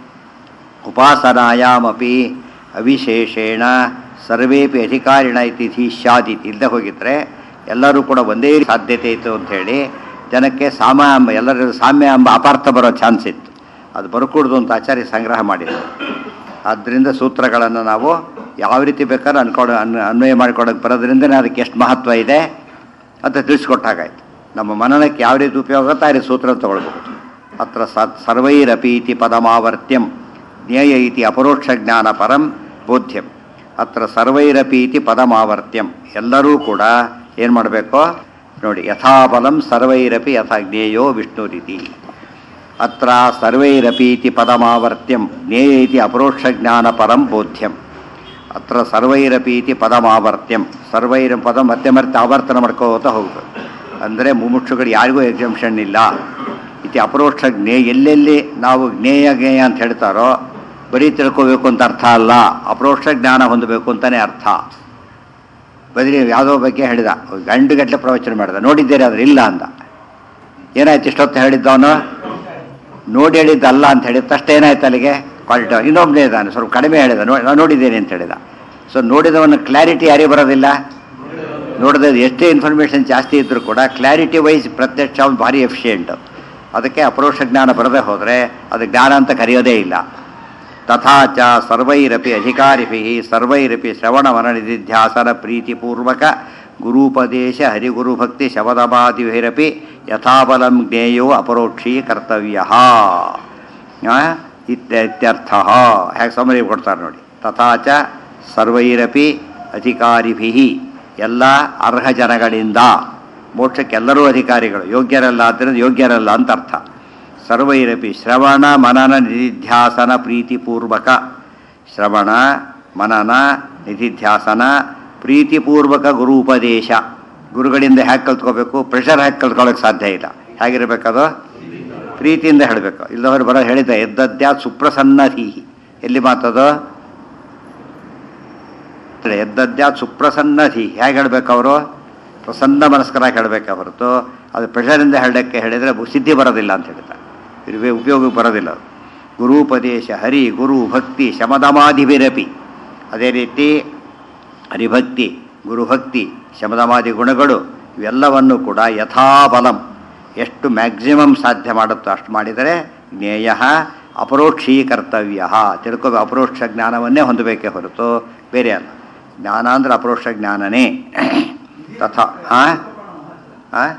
ಉಪಾಸನಾಯಾಮಪಿ ಅವಿಶೇಷೇಣ ಸರ್ವೇಪಿ ಅಧಿಕಾರಿಣ ಇತಿ ಸ್ಯಾದಿತಿ ಇಲ್ಲದೆ ಹೋಗಿದ್ರೆ ಎಲ್ಲರೂ ಕೂಡ ಒಂದೇ ಸಾಧ್ಯತೆ ಇತ್ತು ಅಂಥೇಳಿ ಜನಕ್ಕೆ ಸಾಮ ಎಂಬ ಎಲ್ಲರಿಗೂ ಸಾಮ್ಯ ಎಂಬ ಅಪಾರ್ಥ ಬರೋ ಚಾನ್ಸ್ ಇತ್ತು ಅದು ಬರ್ಕೂಡ್ದು ಅಂತ ಆಚಾರ್ಯ ಸಂಗ್ರಹ ಮಾಡಿದರು ಆದ್ದರಿಂದ ಸೂತ್ರಗಳನ್ನು ನಾವು ಯಾವ ರೀತಿ ಬೇಕಾದ್ರೂ ಅನ್ಕೊಂಡು ಅನ್ ಅನ್ವಯ ಮಾಡಿಕೊಡೋಕೆ ಬರೋದ್ರಿಂದನೇ ಅದಕ್ಕೆ ಎಷ್ಟು ಮಹತ್ವ ಇದೆ ಅಂತ ತಿಳಿಸ್ಕೊಟ್ಟಾಗಾಯ್ತು ನಮ್ಮ ಮನನಕ್ಕೆ ಯಾವ ರೀತಿ ಉಪಯೋಗ ಆಗುತ್ತೋ ಆ ರೀತಿ ಸೂತ್ರ ತಗೊಳ್ಬಹುದು ಅತ್ರ ಸ ಸರ್ವೈರಪೀತಿ ಪದಮಾವರ್ತ್ಯಂ ಜ್ಞೇಯ ಇತಿ ಅಪರೋಕ್ಷ ಜ್ಞಾನ ಪರಂ ಬೋಧ್ಯಂ ಅತ್ರ ಸರ್ವೈರಪೀತಿ ಪದಮಾವರ್ತ್ಯಂ ಎಲ್ಲರೂ ಕೂಡ ಏನು ಮಾಡಬೇಕು ನೋಡಿ ಯಥಾಬಲಂ ಸರ್ವೈರಪಿ ಯಥಾ ಜ್ಞೇಯೋ ವಿಷ್ಣುರಿತಿ ಅತ್ರ ಸರ್ವೈರಪೀತಿ ಪದಮಾವರ್ತ್ಯಂ ಜ್ಞೇಯ ಇತಿ ಅಪರೋಕ್ಷ ಜ್ಞಾನ ಪರಂ ಬೋಧ್ಯಂ ಅತ್ರ ಸರ್ವೈರಪೀತಿ ಪದಮಾವರ್ತ್ಯಂ ಸರ್ವೈರ ಪದ ಮತ್ತೆ ಮತ್ತೆ ಆವರ್ತನ ಮಾಡ್ಕೋತ ಹೋಗ್ಬೇಕು ಅಂದರೆ ಮುಮುಕ್ಷುಗಳು ಯಾರಿಗೂ ಎಕ್ಸಂಪ್ಷನ್ ಇಲ್ಲ ಇತಿ ಅಪರೋಕ್ಷ ಜ್ಞೇ ಎಲ್ಲೆಲ್ಲಿ ನಾವು ಜ್ಞೇಯ ಜ್ಞೇಯ ಅಂತ ಹೇಳ್ತಾರೋ ಬರೀ ತಿಳ್ಕೋಬೇಕು ಅಂತ ಅರ್ಥ ಅಲ್ಲ ಅಪರೋಕ್ಷ ಜ್ಞಾನ ಹೊಂದಬೇಕು ಅಂತಲೇ ಅರ್ಥ ಬದಲಿ ಯಾವುದೋ ಬಗ್ಗೆ ಹೇಳಿದ ಗಂಡುಗಟ್ಟಲೆ ಪ್ರವಚನ ಮಾಡಿದ ನೋಡಿದ್ದೀರಿ ಆದ್ರೆ ಇಲ್ಲ ಅಂದ ಏನಾಯ್ತು ಇಷ್ಟೊತ್ತು ಹೇಳಿದ್ದವನು ನೋಡಿ ಹೇಳಿದ್ದಲ್ಲ ಅಂತ ಹೇಳಿದ ತಕ್ಷಣ ಏನಾಯ್ತು ಅಲ್ಲಿಗೆ ಕ್ವಾಲಿಟಿ ಇನ್ನೊಬ್ಬನೇ ಇದ್ದಾನೆ ಸ್ವಲ್ಪ ಕಡಿಮೆ ಹೇಳಿದ ನೋ ನಾನು ನೋಡಿದ್ದೇನೆ ಅಂತ ಹೇಳಿದ ಸೊ ನೋಡಿದವನ ಕ್ಲಾರಿಟಿ ಯಾರಿಗೆ ಬರೋದಿಲ್ಲ ನೋಡಿದ ಎಷ್ಟೇ ಇನ್ಫಾರ್ಮೇಷನ್ ಜಾಸ್ತಿ ಇದ್ದರೂ ಕೂಡ ಕ್ಲಾರಿಟಿ ವೈಸ್ ಪ್ರತ್ಯಕ್ಷ ಅವ್ನು ಭಾರಿ ಎಫಿಷಿಯೆಂಟ್ ಅದಕ್ಕೆ ಅಪರೋಕ್ಷ ಜ್ಞಾನ ಬರದೇ ಹೋದರೆ ಅದು ಜ್ಞಾನ ಅಂತ ಕರೆಯೋದೇ ಇಲ್ಲ ತಥಾ ಚ ಸರ್ವೈರಪಿ ಅಧಿಕಾರಿಭಿ ಸರ್ವೈರಪಿ ಶ್ರವಣ ಮನನಿಧಿಧ್ಯಾಸನ ಪ್ರೀತಿಪೂರ್ವಕ ಗುರೂಪದೇಶ ಹರಿಗುರುಭಕ್ತಿ ಶಬದಮಾದಿಭಿರಪಿ ಯಥಾಬಲಂ ಜ್ಞೇಯೋ ಅಪರೋಕ್ಷೀ ಕರ್ತವ್ಯ ಇತ್ಯರ್ಥ ಹೇಗೆ ಸಮರಿ ಕೊಡ್ತಾರೆ ನೋಡಿ ತಥಾಚ ಸರ್ವೈರಪಿ ಅಧಿಕಾರಿಭಿ ಎಲ್ಲ ಅರ್ಹ ಜನಗಳಿಂದ ಮೋಕ್ಷಕ್ಕೆಲ್ಲರೂ ಅಧಿಕಾರಿಗಳು ಯೋಗ್ಯರಲ್ಲ ಆದ್ದರಿಂದ ಯೋಗ್ಯರಲ್ಲ ಅಂತ ಅರ್ಥ ಸರ್ವೈರಪಿ ಶ್ರವಣ ಮನನ ನಿಧಿಧ್ಯಾಸನ ಪ್ರೀತಿಪೂರ್ವಕ ಶ್ರವಣ ಮನನ ನಿಧಿಧ್ಯಾಸನ ಪ್ರೀತಿಪೂರ್ವಕ ಗುರು ಉಪದೇಶ ಗುರುಗಳಿಂದ ಹೇಗೆ ಕಲ್ತ್ಕೋಬೇಕು ಪ್ರೆಷರ್ ಹೇಗೆ ಕಲ್ತ್ಕೊಳ್ಳೋಕೆ ಸಾಧ್ಯ ಇಲ್ಲ ಹೇಗಿರಬೇಕದು ಪ್ರೀತಿಯಿಂದ ಹೇಳಬೇಕು ಇಲ್ಲವರು ಬರೋ ಹೇಳಿದ ಎದ್ದದ್ಯಾ ಸುಪ್ರಸನ್ನಧೀಹಿ ಎಲ್ಲಿ ಮಾತದು ಎದ್ದದ್ಯಾ ಸುಪ್ರಸನ್ನಧಿ ಹೇಗೆ ಹೇಳಬೇಕು ಅವರು ಪ್ರಸನ್ನ ಮನಸ್ಕರಾಗಿ ಹೇಳಬೇಕು ಹೊರತು ಅದು ಪ್ರೆಷರಿಂದ ಹೇಳಕ್ಕೆ ಹೇಳಿದರೆ ಸಿದ್ಧಿ ಬರೋದಿಲ್ಲ ಅಂತ ಹೇಳ್ತಾರೆ ಇರುವೆ ಉಪಯೋಗಕ್ಕೆ ಬರೋದಿಲ್ಲ ಅದು ಗುರುಪದೇಶ ಹರಿ ಗುರು ಭಕ್ತಿ ಶಮದಮಾದಿಭಿರಪಿ ಅದೇ ರೀತಿ ಹರಿಭಕ್ತಿ ಗುರುಭಕ್ತಿ ಶಮದಮಾದಿ ಗುಣಗಳು ಇವೆಲ್ಲವನ್ನು ಕೂಡ ಯಥಾಬಲಂ ಎಷ್ಟು ಮ್ಯಾಕ್ಸಿಮಮ್ ಸಾಧ್ಯ ಮಾಡುತ್ತೋ ಅಷ್ಟು ಮಾಡಿದರೆ ಜ್ಞೇಯ ಅಪರೋಕ್ಷೀ ಕರ್ತವ್ಯ ತಿಳ್ಕೊ ಅಪರೋಕ್ಷ ಜ್ಞಾನವನ್ನೇ ಹೊಂದಬೇಕೇ ಹೊರತು ಬೇರೆ ಅಲ್ಲ ಜ್ಞಾನ ಅಂದ್ರೆ ಅಪರೋಕ್ಷ ಜ್ಞಾನನೇ ತಥಾ ಹಾಂ ಹಾಂ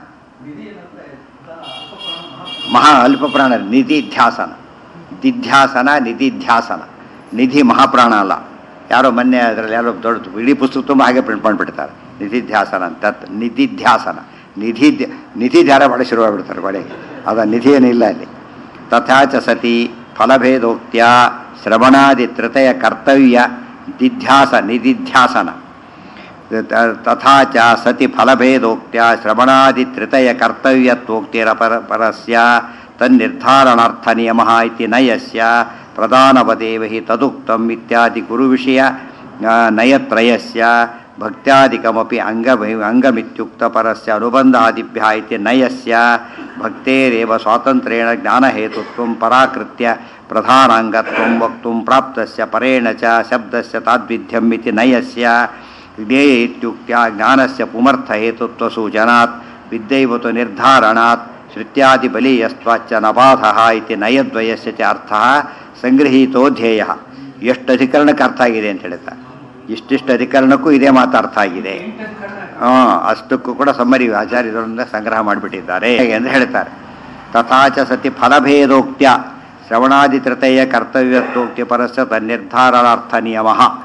ಮಹಾ ಅಲ್ಪ ಪ್ರಾಣ ನಿಧಿಧ್ಯಾಸನ ದಿಧ್ಯಾಸನ ನಿಧಿಧ್ಯಾಸನ ನಿಧಿ ಮಹಾಪ್ರಾಣ ಅಲ್ಲ ಯಾರೋ ಮೊನ್ನೆ ಅದರಲ್ಲಿ ಯಾರೋ ದೊಡ್ಡ ಇಡೀ ಪುಸ್ತಕ ತುಂಬ ಹಾಗೆ ಪ್ರಿಂಟ್ ಮಾಡಿಬಿಡ್ತಾರೆ ನಿಧಿಧ್ಯಾಸನ ಅಂತ ನಿಧಿಧ್ಯಾಸನ ನಿಧಿ ನಿಧಿ ಧ್ಯಾನ ಮಾಡಿ ಶುರುವಾಗ್ಬಿಡ್ತಾರೆ ಬಳೆಗೆ ಅದ ನಿಧಿ ಏನಿಲ್ಲ ಅಲ್ಲಿ ತಥಾಚ ಸತಿ ಫಲಭೇದೋಕ್ತ್ಯ ಶ್ರವಣಾದಿ ತೃತಯ ಕರ್ತವ್ಯ ದಿಧ್ಯಾಸ ನಿಧಿಧ್ಯಾಸನ ತಥಾ ಚ ಸತಿ ಫಲಭೇದೋಕ್ತ್ಯ ಶ್ರವಣಾದಿ ತೃತಯ ಕರ್ತವ್ಯತ್ವೋಕ್ತಿರ ಪರ ಪರಸ್ಯ ತನ್ನಿರ್ಧಾರಣಾರ್ಥ ನಿಯಮ ಇತಿ ನಯಸ್ಯ ಪ್ರಧಾನವದೇವ ಹಿ ತದುಕ್ತಂ ಇತ್ಯಾದಿ ಗುರುವಿಷಯ ನಯತ್ರಯಸ್ಯ ಭಕ್ತ್ಯಾದಿಕಮಪಿ ಅಂಗ ಅಂಗಮಿತ್ಯುಕ್ತ ಪರಸ್ಯ ಅನುಬಂಧಾದಿಭ್ಯ ಇತಿ ನಯಸ್ಯ ಭಕ್ತೇರೇವ ಸ್ವಾತಂತ್ರ್ಯೇಣ ಜ್ಞಾನಹೇತುತ್ವಂ ಪರಾಕೃತ್ಯ ಪ್ರಧಾನಾಂಗತ್ವಂ ವಕ್ತುಂ ಪ್ರಾಪ್ತಸ್ಯ ಪರೇಣ ಚ ಶಬ್ದಸ್ಯ ತಾದ್ವಿಧ್ಯಂ ಇತಿ ನಯಸ್ಯ ಜ್ಞೇಯ ಇತ್ಯುಕ್ತ್ಯ ಜ್ಞಾನಸ್ಯ ಪುಮರ್ಥ ಹೇತುತ್ವ ಸೂಚನಾತ್ ವಿದ್ಯೈವತು ನಿರ್ಧಾರಣಾತ್ ಶ್ರುತ್ಯಾದಿ ಬಲೀಯಸ್ತ್ವಾಚ್ಚ ನಬಾಧ ಇತಿ ನಯದ್ವಯಸ್ಯ ಚ ಅರ್ಥ ಸಂಗೃಹೀತೋ ಧ್ಯೇಯ ಎಷ್ಟು ಅಧಿಕರಣಕ್ಕೆ ಅರ್ಥ ಆಗಿದೆ ಅಂತ ಹೇಳ್ತಾರೆ ಇಷ್ಟಿಷ್ಟು ಅಧಿಕರಣಕ್ಕೂ ಇದೇ ಮಾತು ಅರ್ಥ ಆಗಿದೆ ಹಾಂ ಅಷ್ಟಕ್ಕೂ ಕೂಡ ಸಮ್ಮರಿ ಆಚಾರ್ಯರಿಂದ ಸಂಗ್ರಹ ಮಾಡಿಬಿಟ್ಟಿದ್ದಾರೆ ಹೇಗೆ ಅಂತ ಹೇಳ್ತಾರೆ ತಥಾಚ ಸತಿ ಫಲಭೇದೋಕ್ತ್ಯ ಶ್ರವಣಾದಿ ತೃತೀಯ ಕರ್ತವ್ಯತ್ವೋಕ್ತಿ ಪರಸ್ಯ ತನ್ನಿರ್ಧಾರಣಾರ್ಥ ನಿಯಮ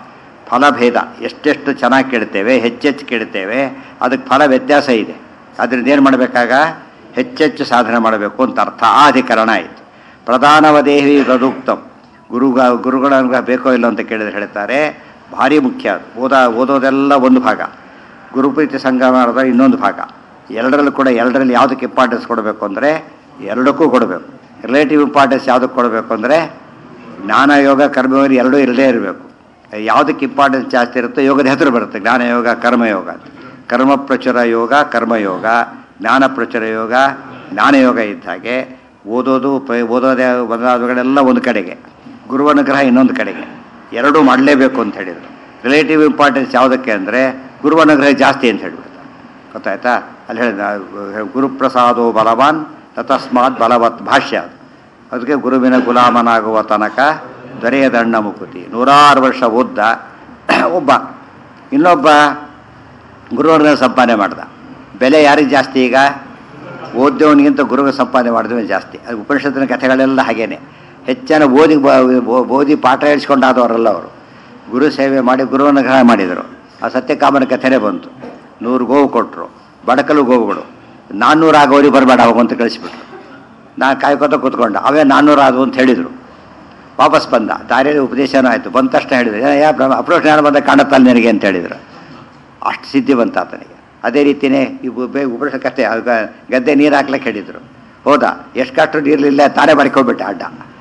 ಫಲಭೇದ ಎಷ್ಟೆಷ್ಟು ಚೆನ್ನಾಗಿ ಕೇಳ್ತೇವೆ ಹೆಚ್ಚೆಚ್ಚು ಕೇಳ್ತೇವೆ ಅದಕ್ಕೆ ಫಲ ವ್ಯತ್ಯಾಸ ಇದೆ ಅದರಿಂದ ಏನು ಮಾಡಬೇಕಾಗ ಹೆಚ್ಚೆಚ್ಚು ಸಾಧನೆ ಮಾಡಬೇಕು ಅಂತ ಅರ್ಥ ಆ ಅಧಿಕರಣ ಆಯಿತು ಪ್ರಧಾನವದೇಹಿ ತದುಕ್ತಂ ಗುರುಗ ಗುರುಗಳ ಅನುಗ್ರಹ ಬೇಕೋ ಇಲ್ಲೋ ಅಂತ ಕೇಳಿದ್ರೆ ಹೇಳ್ತಾರೆ ಭಾರಿ ಮುಖ್ಯ ಅದು ಓದ ಓದೋದೆಲ್ಲ ಒಂದು ಭಾಗ ಗುರುಪ್ರೀತಿ ಸಂಗಮ ಮಾಡೋದ ಇನ್ನೊಂದು ಭಾಗ ಎರಡರಲ್ಲೂ ಕೂಡ ಎರಡರಲ್ಲಿ ಯಾವುದಕ್ಕೆ ಇಂಪಾರ್ಟೆನ್ಸ್ ಕೊಡಬೇಕು ಅಂದರೆ ಎರಡಕ್ಕೂ ಕೊಡಬೇಕು ರಿಲೇಟಿವ್ ಇಂಪಾರ್ಟೆನ್ಸ್ ಯಾವುದಕ್ಕೆ ಕೊಡಬೇಕು ಅಂದರೆ ಜ್ಞಾನ ಯೋಗ ಕರ್ಮಯೋಗ ಎರಡೂ ಇರದೇ ಇರಬೇಕು ಯಾವುದಕ್ಕೆ ಇಂಪಾರ್ಟೆನ್ಸ್ ಜಾಸ್ತಿ ಇರುತ್ತೋ ಯೋಗದ ಹೆಸರು ಬರುತ್ತೆ ಜ್ಞಾನ ಯೋಗ ಕರ್ಮಯೋಗ ಅಂತ ಕರ್ಮ ಪ್ರಚುರ ಯೋಗ ಕರ್ಮಯೋಗ ಜ್ಞಾನ ಪ್ರಚುರ ಯೋಗ ಜ್ಞಾನಯೋಗ ಇದ್ದ ಹಾಗೆ ಓದೋದು ಪ- ಓದೋದೇ ಮೊದಲಾದವುಗಳೆಲ್ಲ ಒಂದು ಕಡೆಗೆ ಗುರುವನುಗ್ರಹ ಇನ್ನೊಂದು ಕಡೆಗೆ ಎರಡೂ ಮಾಡಲೇಬೇಕು ಅಂತ ಹೇಳಿದರು ರಿಲೇಟಿವ್ ಇಂಪಾರ್ಟೆನ್ಸ್ ಯಾವುದಕ್ಕೆ ಅಂದರೆ ಗುರುವನುಗ್ರಹ ಜಾಸ್ತಿ ಅಂತ ಹೇಳಿಬಿಡ್ತಾರೆ ಗೊತ್ತಾಯ್ತಾ ಅಲ್ಲಿ ಹೇಳಿದ ಗುರುಪ್ರಸಾದೋ ಬಲವಾನ್ ತತಸ್ಮಾತ್ ಬಲವತ್ ಭಾಷ್ಯ ಅದು ಅದಕ್ಕೆ ಗುರುವಿನ ಗುಲಾಮನಾಗುವ ತನಕ ದೊರೆಯದಣ್ಣ ಮುಕುತಿ ನೂರಾರು ವರ್ಷ ಓದ್ದ ಒಬ್ಬ ಇನ್ನೊಬ್ಬ ಗುರುವರ್ಗ ಸಂಪಾದನೆ ಮಾಡ್ದ ಬೆಲೆ ಯಾರಿಗೆ ಜಾಸ್ತಿ ಈಗ ಓದ್ದವನಿಗಿಂತ ಗುರುವಿನ ಸಂಪಾದನೆ ಮಾಡಿದವನು ಜಾಸ್ತಿ ಅದು ಉಪನಿಷತ್ತಿನ ಕಥೆಗಳೆಲ್ಲ ಹಾಗೇನೆ ಹೆಚ್ಚಿನ ಓದಿ ಬ- ಓದಿ ಪಾಠ ಹೇಳಿಸ್ಕೊಂಡಾದವರಲ್ಲ ಅವರು ಗುರು ಸೇವೆ ಮಾಡಿ ಗುರುವನುಗ್ರಹ ಮಾಡಿದರು ಆ ಸತ್ಯಕಾಮನ ಕಥೆನೇ ಬಂತು ನೂರು ಗೋವು ಕೊಟ್ಟರು ಬಡಕಲು ಗೋವುಗಳು ನಾನ್ನೂರು ಆಗೋರಿಗೆ ಬರಬೇಡ ಅವಾಗ ಅಂತ ಕಳಿಸ್ಬಿಟ್ರು ನಾನು ಕಾಯ್ಕೋತ ಕೂತ್ಕೊಂಡ ಅವೇ ನಾನ್ನೂರು ಆದವು ಅಂತ ಹೇಳಿದರು ವಾಪಸ್ ಬಂದ ದಾರಿಯಲ್ಲಿ ಉಪದೇಶನೂ ಆಯಿತು ಬಂದ ತಕ್ಷಣ ಹೇಳಿದ್ರು "ಏ, ಯಾ ಬ್ರಹ್ಮ ಅಪ್ರೋಚ್ ಜ್ಞಾನ ಬಂದ ಕಾಣುತ್ತಲ್ಲ ನಿನಗೆ ಅಂತ ಹೇಳಿದರು ಅಷ್ಟು ಸಿದ್ಧಿ ಬಂತ ಆತನಿಗೆ ಅದೇ ರೀತಿಯೇ ಈ ಬೇಗ ಉಪನಿಷತ್ ಕತೆ ಆಗ ಗದ್ದೆ ನೀರು ಹಾಕ್ಲಿಕ್ಕೆ ಹೇಳಿದರು ಹೋದ ಎಷ್ಟು ಕಷ್ಟ ನೀರಲಿಲ್ಲ ತಾನೇ ಬರ್ಕೊಬಿಟ್ಟೆ ಅಡ್ಡ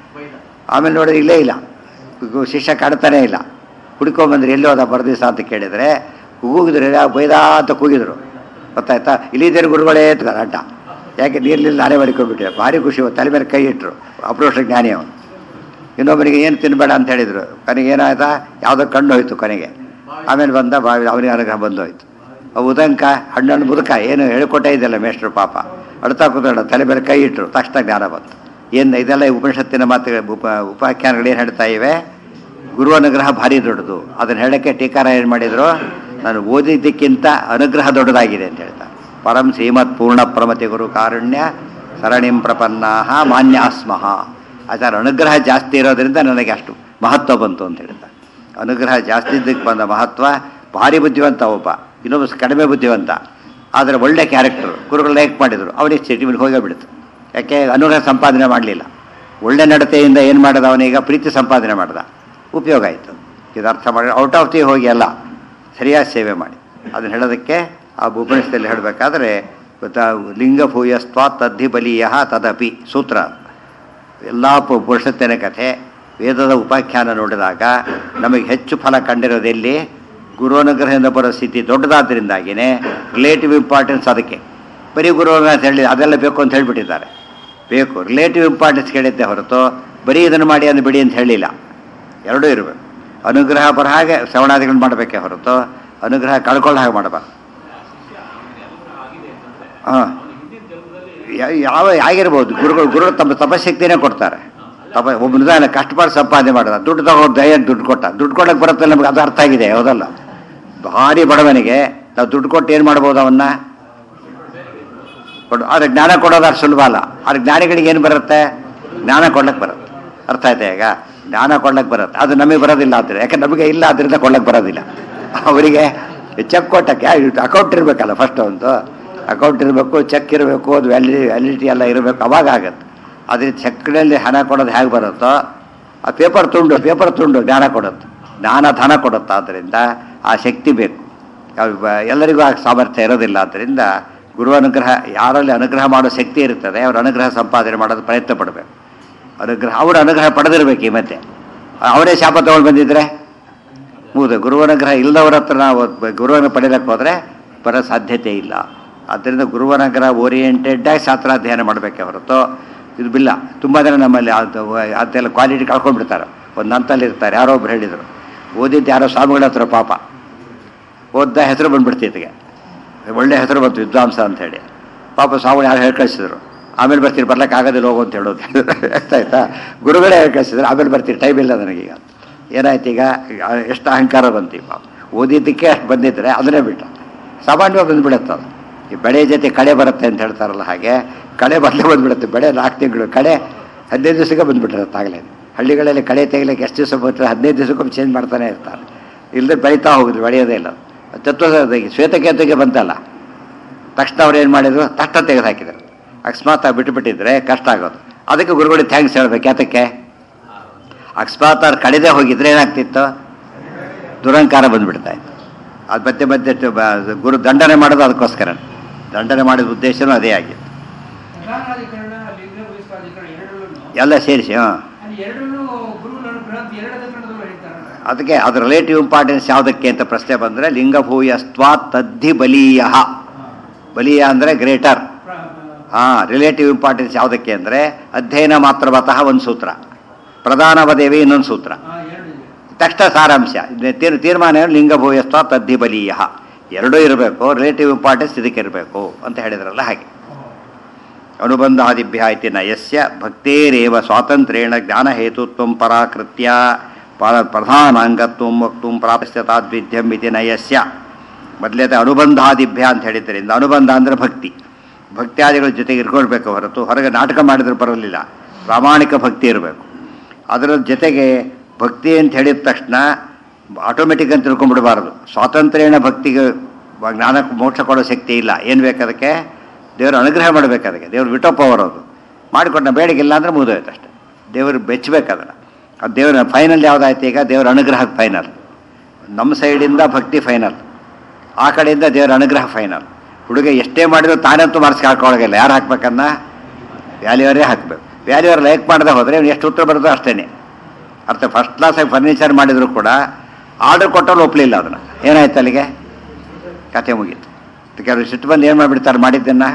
ಆಮೇಲೆ ನೋಡಿದ್ರೆ ಇಲ್ಲೇ ಇಲ್ಲ ಗು- ಶಿಷ್ಯ ಕಾಡ್ತಾನೇ ಇಲ್ಲ ಹುಡ್ಕೊಂಬಂದ್ರೆ ಎಲ್ಲಿ ಹೋದ ಬರದಿವಸ ಅಂತ ಕೇಳಿದರೆ ಕೂಗಿದ್ರು ಯಾ ಬೈದ ಅಂತ ಕೂಗಿದ್ರು ಗೊತ್ತಾಯ್ತಾ ಇಲ್ಲಿದ್ದೇನು ಗುರುಗಳೇ ಅಂತ ಅಡ್ಡ ಯಾಕೆ ನೀರ್ಲಿಲ್ಲ ನಾನೇ ಬರ್ಕೊಬಿಟ್ಟೆ ಭಾರಿ ಖುಷಿ ಇವತ್ತು ತಲೆ ಮೇಲೆ ಕೈ ಇಟ್ಟರು ಅಪ್ರೋಷ ಜ್ಞಾನಿ ಅವನು ಇನ್ನೊಬ್ಬನಿಗೆ ಏನು ತಿನ್ನಬೇಡ ಅಂತ ಹೇಳಿದರು ಕೊನೆಗೆ ಏನಾಯ್ತಾ ಯಾವುದೋ ಕಣ್ಣು ಹೋಯ್ತು ಕೊನೆಗೆ ಆಮೇಲೆ ಬಂದ ಬಾವಿ ಅವನಿಗೆ ಅನುಗ್ರಹ ಬಂದೋಯ್ತು ಆ ಉದಂಕ ಹಣ್ಣನ್ನು ಮುದುಕ ಏನು ಹೇಳಿಕೊಟ್ಟೇ ಇದೆಯಲ್ಲ ಮೇಷ್ಟ್ರು ಪಾಪ ಅಳ್ತಾ ಕೂತ್ಕೊಂಡ ತಲೆ ಮೇಲೆ ಕೈ ಇಟ್ಟರು ತಕ್ಷಣ ಜ್ಞಾನ ಬಂತು ಏನು ಇದೆಲ್ಲ ಈ ಉಪನಿಷತ್ತಿನ ಮಾತು ಉಪ ಉಪಾಖ್ಯಾನಗಳು ಏನು ಹೇಳ್ತಾ ಇವೆ ಗುರು ಅನುಗ್ರಹ ಭಾರಿ ದೊಡ್ಡದು ಅದನ್ನು ಹೇಳೋಕ್ಕೆ ಟೀಕಾರ ಏನು ಮಾಡಿದರು ನಾನು ಓದಿದ್ದಕ್ಕಿಂತ ಅನುಗ್ರಹ ದೊಡ್ಡದಾಗಿದೆ ಅಂತ ಹೇಳ್ತಾರೆ ಪರಂ ಶ್ರೀಮತ್ ಪೂರ್ಣ ಪ್ರಮತಿ ಗುರು ಕಾರುಣ್ಯ ಸರಣಿಂ ಪ್ರಪನ್ನಾಹ ಮಾನ್ಯ ಅಸ್ಮಃ ಆಚಾರ ಅನುಗ್ರಹ ಜಾಸ್ತಿ ಇರೋದ್ರಿಂದ ನನಗೆ ಅಷ್ಟು ಮಹತ್ವ ಬಂತು ಅಂತ ಹೇಳ್ತಾರೆ ಅನುಗ್ರಹ ಜಾಸ್ತಿ ಇದ್ದಕ್ಕೆ ಬಂದ ಮಹತ್ವ ಭಾರಿ ಬುದ್ಧಿವಂತ ಒಬ್ಬ ಇನ್ನೊಬ್ಬ ಕಡಿಮೆ ಬುದ್ಧಿವಂತ ಆದರೆ ಒಳ್ಳೆ ಕ್ಯಾರೆಕ್ಟರ್ ಗುರುಗಳು ಲೈಕ್ ಮಾಡಿದರು ಅವನಿಗೆ ಸಿಟಿಮಿಗೆ ಹೋಗೇ ಬಿಡ್ತು ಯಾಕೆ ಅನುಗ್ರಹ ಸಂಪಾದನೆ ಮಾಡಲಿಲ್ಲ ಒಳ್ಳೆ ನಡತೆಯಿಂದ ಏನು ಮಾಡಿದ ಅವನೀಗ ಪ್ರೀತಿ ಸಂಪಾದನೆ ಮಾಡ್ದ ಉಪಯೋಗ ಆಯಿತು ಇದು ಅರ್ಥ ಮಾಡಿ ಔಟ್ ಆಫ್ ದಿ ಹೋಗಿ ಅಲ್ಲ ಸರಿಯಾದ ಸೇವೆ ಮಾಡಿ ಅದನ್ನು ಹೇಳೋದಕ್ಕೆ ಆ ಉಪನಿಷದಲ್ಲಿ ಹೇಳಬೇಕಾದ್ರೆ ಲಿಂಗಭೂಯಸ್ತ್ವ ತದ್ಧಿ ಬಲೀಯ ತದಪಿ ಸೂತ್ರ ಎಲ್ಲ ಪುರುಷತ್ವನ ಕಥೆ ವೇದದ ಉಪಾಖ್ಯಾನ ನೋಡಿದಾಗ ನಮಗೆ ಹೆಚ್ಚು ಫಲ ಕಂಡಿರೋದೆಲ್ಲಿ ಗುರು ಅನುಗ್ರಹದಿಂದ ಬರೋ ಸ್ಥಿತಿ ದೊಡ್ಡದಾದ್ದರಿಂದಾಗಿಯೇ ರಿಲೇಟಿವ್ ಇಂಪಾರ್ಟೆನ್ಸ್ ಅದಕ್ಕೆ ಬರೀ ಗುರು ಅನುಗ್ರಹ ಅಂತ ಹೇಳಿ ಅದೆಲ್ಲ ಬೇಕು ಅಂತ ಹೇಳಿಬಿಟ್ಟಿದ್ದಾರೆ ಬೇಕು ರಿಲೇಟಿವ್ ಇಂಪಾರ್ಟೆನ್ಸ್ ಕೇಳಿದ್ದೆ ಹೊರತು ಬರೀ ಇದನ್ನು ಮಾಡಿ ಅಂದು ಬಿಡಿ ಅಂತ ಹೇಳಿಲ್ಲ ಎರಡೂ ಇರಬೇಕು ಅನುಗ್ರಹ ಬರ ಹಾಗೆ ಶ್ರವಣಾದಿಗಳು ಮಾಡಬೇಕೇ ಹೊರತು ಅನುಗ್ರಹ ಕಳ್ಕೊಳ್ಳೋ ಹಾಗೆ ಮಾಡಬಾರ್ದು ಹಾಂ ಯಾವ ಆಗಿರ್ಬೋದು ಗುರುಗಳು ಗುರುಗಳು ತಮ್ಮ ತಪಶಕ್ತಿನೇ ಕೊಡ್ತಾರೆ ತಪ ಒಬ್ಬ ನಿಧಾನ ಕಷ್ಟಪಟ್ಟು ಸಂಪಾದನೆ ಮಾಡಿದ ದುಡ್ಡು ತಗೊಂಡು ದಯ ದುಡ್ಡು ಕೊಟ್ಟ ದುಡ್ಡು ಕೊಡಕ್ಕೆ ಬರುತ್ತೆ ನಮಗೆ ಅದು ಅರ್ಥ ಆಗಿದೆ ಹೌದಲ್ಲ ಭಾರಿ ಬಡವನಿಗೆ ನಾವು ದುಡ್ಡು ಕೊಟ್ಟು ಏನು ಮಾಡ್ಬೋದು ಅವನ್ನ ಕೊಡು ಆದರೆ ಜ್ಞಾನ ಕೊಡೋದು ಅಷ್ಟು ಸುಲಭ ಅಲ್ಲ ಆದರೆ ಜ್ಞಾನಿಗಳಿಗೆ ಏನು ಬರುತ್ತೆ ಜ್ಞಾನ ಕೊಡ್ಲಕ್ಕೆ ಬರುತ್ತೆ ಅರ್ಥ ಆಯ್ತಾ ಈಗ ಜ್ಞಾನ ಕೊಡ್ಲಕ್ಕೆ ಬರುತ್ತೆ ಅದು ನಮಗೆ ಬರೋದಿಲ್ಲ ಆದರೆ ಯಾಕೆ ನಮಗೆ ಇಲ್ಲ ಅದರಿಂದ ಕೊಡ್ಲಕ್ಕೆ ಬರೋದಿಲ್ಲ ಅವರಿಗೆ ಚೆಕ್ ಕೊಟ್ಟಕ್ಕೆ ಅಕೌಂಟ್ ಇರಬೇಕಲ್ಲ ಫಸ್ಟ್ ಒಂದು ಅಕೌಂಟ್ ಇರಬೇಕು ಚೆಕ್ ಇರಬೇಕು ಅದು ವ್ಯಾಲಿ ವ್ಯಾಲಿಡಿಟಿ ಎಲ್ಲ ಇರಬೇಕು ಅವಾಗ ಆಗತ್ತೆ ಅದ್ರ ಚೆಕ್ನಲ್ಲಿ ಹಣ ಕೊಡೋದು ಹೇಗೆ ಬರುತ್ತೋ ಆ ಪೇಪರ್ ತುಂಡು ಪೇಪರ್ ತುಂಡು ಜ್ಞಾನ ಕೊಡುತ್ತೆ ಜ್ಞಾನ ಧನ ಕೊಡುತ್ತೆ ಆದ್ದರಿಂದ ಆ ಶಕ್ತಿ ಬೇಕು ಅವ್ರು ಬ- ಎಲ್ಲರಿಗೂ ಆ ಸಾಮರ್ಥ್ಯ ಇರೋದಿಲ್ಲ ಆದ್ದರಿಂದ ಗುರು ಅನುಗ್ರಹ ಯಾರಲ್ಲಿ ಅನುಗ್ರಹ ಮಾಡೋ ಶಕ್ತಿ ಇರ್ತದೆ ಅವ್ರ ಅನುಗ್ರಹ ಸಂಪಾದನೆ ಮಾಡೋದು ಪ್ರಯತ್ನ ಪಡಬೇಕು ಅನುಗ್ರಹ ಅವ್ರ ಅನುಗ್ರಹ ಪಡೆದಿರ್ಬೇಕು ಈ ಮಧ್ಯೆ ಅವರೇ ಶಾಪ ತಗೊಂಡು ಬಂದಿದ್ರೆ ಹೌದು ಗುರುವನುಗ್ರಹ ಇಲ್ಲದವ್ರ ಹತ್ರ ನಾವು ಬ- ಗುರುವನ್ನು ಪಡೆಯಲಿಕ್ಕೆ ಹೋದರೆ ಬರೋ ಸಾಧ್ಯತೆ ಇಲ್ಲ ಆದ್ದರಿಂದ ಗುರುವನುಗ್ರಹ ಓರಿಯೆಂಟೆಡ್ ಆಗಿ ಶಾಸ್ತ್ರಾಧ್ಯಯನ ಮಾಡಬೇಕೆ ಹೊರತು ಇದು ಬಿಲ್ಲ ತುಂಬ ಜನ ನಮ್ಮಲ್ಲಿ ಅದು ಅದೆಲ್ಲ ಕ್ವಾಲಿಟಿ ಕಳ್ಕೊಂಡ್ಬಿಡ್ತಾರೆ ಒಂದು ಹಂತಲ್ಲಿ ಇರ್ತಾರೆ ಯಾರೋ ಒಬ್ರು ಹೇಳಿದರು ಓದಿದ್ದು ಯಾರೋ ಸ್ವಾಮಿಗಳ ಹತ್ರ ಪಾಪ ಓದ್ದ ಹೆಸರು ಬಂದ್ಬಿಡ್ತಿತ್ತಿಗೆ ಒಳ್ಳೆ ಹೆಸರು ಬಂತು ವಿದ್ವಾಂಸ ಅಂತೇಳಿ ಪಾಪ ಸ್ವಾಮಿಗಳು ಯಾರು ಹೇಳಿ ಕಳಿಸಿದ್ರು ಆಮೇಲೆ ಬರ್ತೀರಿ ಬರ್ಲಿಕ್ಕೆ ಆಗೋದಿಲ್ಲ ಹೋಗು ಅಂತ ಹೇಳೋದು ಆಯ್ತಾ ಗುರುಗಳೇ ಹೇಳಿ ಕಳಿಸಿದ್ರು ಆಮೇಲೆ ಬರ್ತೀರಿ ಟೈಮ್ ಇಲ್ಲ ನನಗೀಗ ಏನಾಯ್ತು ಈಗ ಈಗ ಎಷ್ಟು ಅಹಂಕಾರ ಬಂತು ಈಗ ಪಾಪ ಓದಿದ್ದಕ್ಕೆ ಅಷ್ಟು ಬಂದಿದ್ರೆ ಅದನ್ನೇ ಬಿಟ್ಟ ಸಾಮಾನ್ಯವಾಗಿ ಬಂದುಬಿಡುತ್ತೆ ಅದು ಈ ಬೆಳೆ ಜೊತೆ ಕಳೆ ಬರುತ್ತೆ ಅಂತ ಹೇಳ್ತಾರಲ್ಲ ಹಾಗೆ ಕಳೆ ಬದಲೇ ಬಂದ್ಬಿಡುತ್ತೆ ಬೆಳೆ ನಾಲ್ಕು ತಿಂಗಳು ಕಳೆ ಹದಿನೈದು ದಿವಸಕ್ಕೆ ಬಂದ್ಬಿಟ್ಟಿರುತ್ತೆ ಆಗಲೇ ಹಳ್ಳಿಗಳಲ್ಲಿ ಕಳೆ ತೆಗಿಲಿಕ್ಕೆ ಎಷ್ಟು ದಿವಸ ಬರ್ತಾರೆ ಹದಿನೈದು ದಿವಸಕ್ಕೊಮ್ಮೆ ಚೇಂಜ್ ಮಾಡ್ತಾನೆ ಇರ್ತಾರೆ ಇಲ್ಲದೆ ಬೆಳೀತಾ ಹೋಗಿದ್ರು ಬೆಳೆಯೋದೇ ಇಲ್ಲ ತತ್ವ ಶ್ವೇತಕೇತುಗೆ ಬಂತಲ್ಲ ತಕ್ಷಣ ಅವ್ರು ಏನು ಮಾಡಿದ್ರು ತಕ್ಷಣ ತೆಗೆದು ಹಾಕಿದ್ರು ಅಕಸ್ಮಾತ್ ಆಗಿ ಬಿಟ್ಟುಬಿಟ್ಟಿದ್ರೆ ಕಷ್ಟ ಆಗೋದು ಅದಕ್ಕೆ ಗುರುಗಳಿಗೆ ಥ್ಯಾಂಕ್ಸ್ ಹೇಳ್ಬೇಕು ಯಾತಕ್ಕೆ ಅಕಸ್ಮಾತ್ ಅವ್ರು ಕಳೆದೇ ಹೋಗಿದ್ರೆ ಏನಾಗ್ತಿತ್ತು ದುರಂಕಾರ ಬಂದ್ಬಿಡ್ತಾ ಇತ್ತು ಅದು ಮತ್ತೆ ಮತ್ತೆ ಟ- ಬ- ಗುರು ದಂಡನೆ ಮಾಡೋದು ಅದಕ್ಕೋಸ್ಕರ ದಂಡನೆ ಮಾಡಿದ ಉದ್ದೇಶನೂ ಅದೇ ಆಗಿತ್ತು ಪ್ರಧಾನಾಧಿಕರಣ ಲಿಂಗ ವಹಿಸ್ವಾಧಿಕರಣ ಎರಡರಲ್ಲೂ ಎಲ್ಲ ಸೇರಿಸಿ ಹಾಂ ಅಲ್ಲಿ ಎರಡರಲ್ಲೂ ಗುರುಗಳ ಅನುಗ್ರಹ ಅಂತ ಎರಡು ಅಧಿಕರಣದಲ್ಲೂ ಹೇಳ್ತಾರಲ್ಲ ಅದಕ್ಕೆ ಅದು ರಿಲೇಟಿವ್ ಇಂಪಾರ್ಟೆನ್ಸ್ ಯಾವುದಕ್ಕೆ ಅಂತ ಪ್ರಶ್ನೆ ಬಂದರೆ ಲಿಂಗಭೂಯಸ್ತ್ವಾ ತದ್ಧಿ ಬಲೀಯ ಬಲೀಯ ಅಂದರೆ ಗ್ರೇಟರ್ ಹಾಂ ರಿಲೇಟಿವ್ ಇಂಪಾರ್ಟೆನ್ಸ್ ಯಾವುದಕ್ಕೆ ಅಂದರೆ ಅಧ್ಯಯನ ಮಾತ್ರವತಃ ಒಂದು ಸೂತ್ರ ಪ್ರಧಾನವದೇವಿ ಇನ್ನೊಂದು ಸೂತ್ರ ಎರಡು ಇದೆ ತಕ್ಷಣ ಸಾರಾಂಶ ಇದು ತೀರ್ ತೀರ್ಮಾನ ಏನು ಲಿಂಗಭೂಯಸ್ತ್ವ ತದ್ಧಿ ಬಲೀಯ ಎರಡೂ ಇರಬೇಕು ರಿಲೇಟಿವ್ ಇಂಪಾರ್ಟೆನ್ಸ್ ಇದಕ್ಕೆ ಇರಬೇಕು ಅಂತ ಹೇಳಿದ್ರಲ್ಲ ಹಾಗೆ ಅನುಬಂಧಾದಿಭ್ಯ ಇತಿ ನಯಸ್ಯ ಭಕ್ತೇರೇವ ಸ್ವಾತಂತ್ರ್ಯೇಣ ಜ್ಞಾನಹೇತುತ್ವ ಪರಾಕೃತ್ಯ ಪರ ಪ್ರಧಾನಾಂಗತ್ವ ವಕ್ತು ಪ್ರಾಪ್ಸ್ಯ ತಾದ್ವಿಧ್ಯಂ ಇತಿ ನಯಸ್ಯ ಮೊದಲೇದ ಅನುಬಂಧಾದಿಭ್ಯ ಅಂತ ಹೇಳಿದ್ದರಿಂದ ಅನುಬಂಧ ಅಂದರೆ ಭಕ್ತಿ ಭಕ್ತ್ಯಾದಿಗಳ ಜೊತೆಗೆ ಇರ್ಕೊಳ್ಬೇಕು ಹೊರತು ಹೊರಗೆ ನಾಟಕ ಮಾಡಿದ್ರೆ ಬರಲಿಲ್ಲ ಪ್ರಾಮಾಣಿಕ ಭಕ್ತಿ ಇರಬೇಕು ಅದರ ಜೊತೆಗೆ ಭಕ್ತಿ ಅಂತ ಹೇಳಿದ ತಕ್ಷಣ ಆಟೋಮೆಟಿಕ್ ಅಂತ ತಿಳ್ಕೊಂಡ್ಬಿಡಬಾರ್ದು ಸ್ವಾತಂತ್ರ್ಯನ ಭಕ್ತಿಗೆ ಜ್ಞಾನ ಮೋಕ್ಷ ಕೊಡೋ ಶಕ್ತಿ ಇಲ್ಲ ಏನು ಬೇಕದಕ್ಕೆ ದೇವರು ಅನುಗ್ರಹ ಮಾಡಬೇಕು ಅದಕ್ಕೆ ದೇವ್ರು ವಿಟೋಪ ಬರೋದು ಮಾಡಿಕೊಟ್ಟ ಬೇಡಿಗಿಲ್ಲ ಅಂದರೆ ಮುಗಿದೋಯ್ತು ಅಷ್ಟೆ ದೇವರು ಬೆಚ್ಚಬೇಕು ಅದನ್ನು ಅದು ದೇವರ ಫೈನಲ್ ಯಾವುದಾಯ್ತು ಈಗ ದೇವರ ಅನುಗ್ರಹಕ್ಕೆ ಫೈನಲ್ ನಮ್ಮ ಸೈಡಿಂದ ಭಕ್ತಿ ಫೈನಲ್ ಆ ಕಡೆಯಿಂದ ದೇವರ ಅನುಗ್ರಹ ಫೈನಲ್ ಹುಡುಗ ಎಷ್ಟೇ ಮಾಡಿದ್ರು ತಾನಂತೂ ಮಾರ್ಕ್ಸ್ ಹಾಕೊಳ್ಳೋಗಿಲ್ಲ ಯಾರು ಹಾಕ್ಬೇಕನ್ನ ವ್ಯಾಲ್ಯೂವರೇ ಹಾಕಬೇಕು ವ್ಯಾಲ್ಯೂವರ್ ಲೈಕ್ ಮಾಡದೆ ಹೋದರೆ ಅವ್ನು ಎಷ್ಟು ಉತ್ತರ ಬರೋದು ಅಷ್ಟೇ ಅರ್ಥ ಫಸ್ಟ್ ಕ್ಲಾಸಾಗಿ ಫರ್ನಿಚರ್ ಮಾಡಿದ್ರು ಕೂಡ ಆರ್ಡರ್ ಕೊಟ್ಟವ್ರು ಒಪ್ಪಲಿಲ್ಲ ಅದನ್ನು ಏನಾಯ್ತು ಅಲ್ಲಿಗೆ ಕತೆ ಮುಗೀತು ಕೆಲವರು ಸಿಟ್ಟು ಬಂದು ಏನು ಮಾಡಿಬಿಡ್ತಾರೆ ಮಾಡಿದ್ದನ್ನು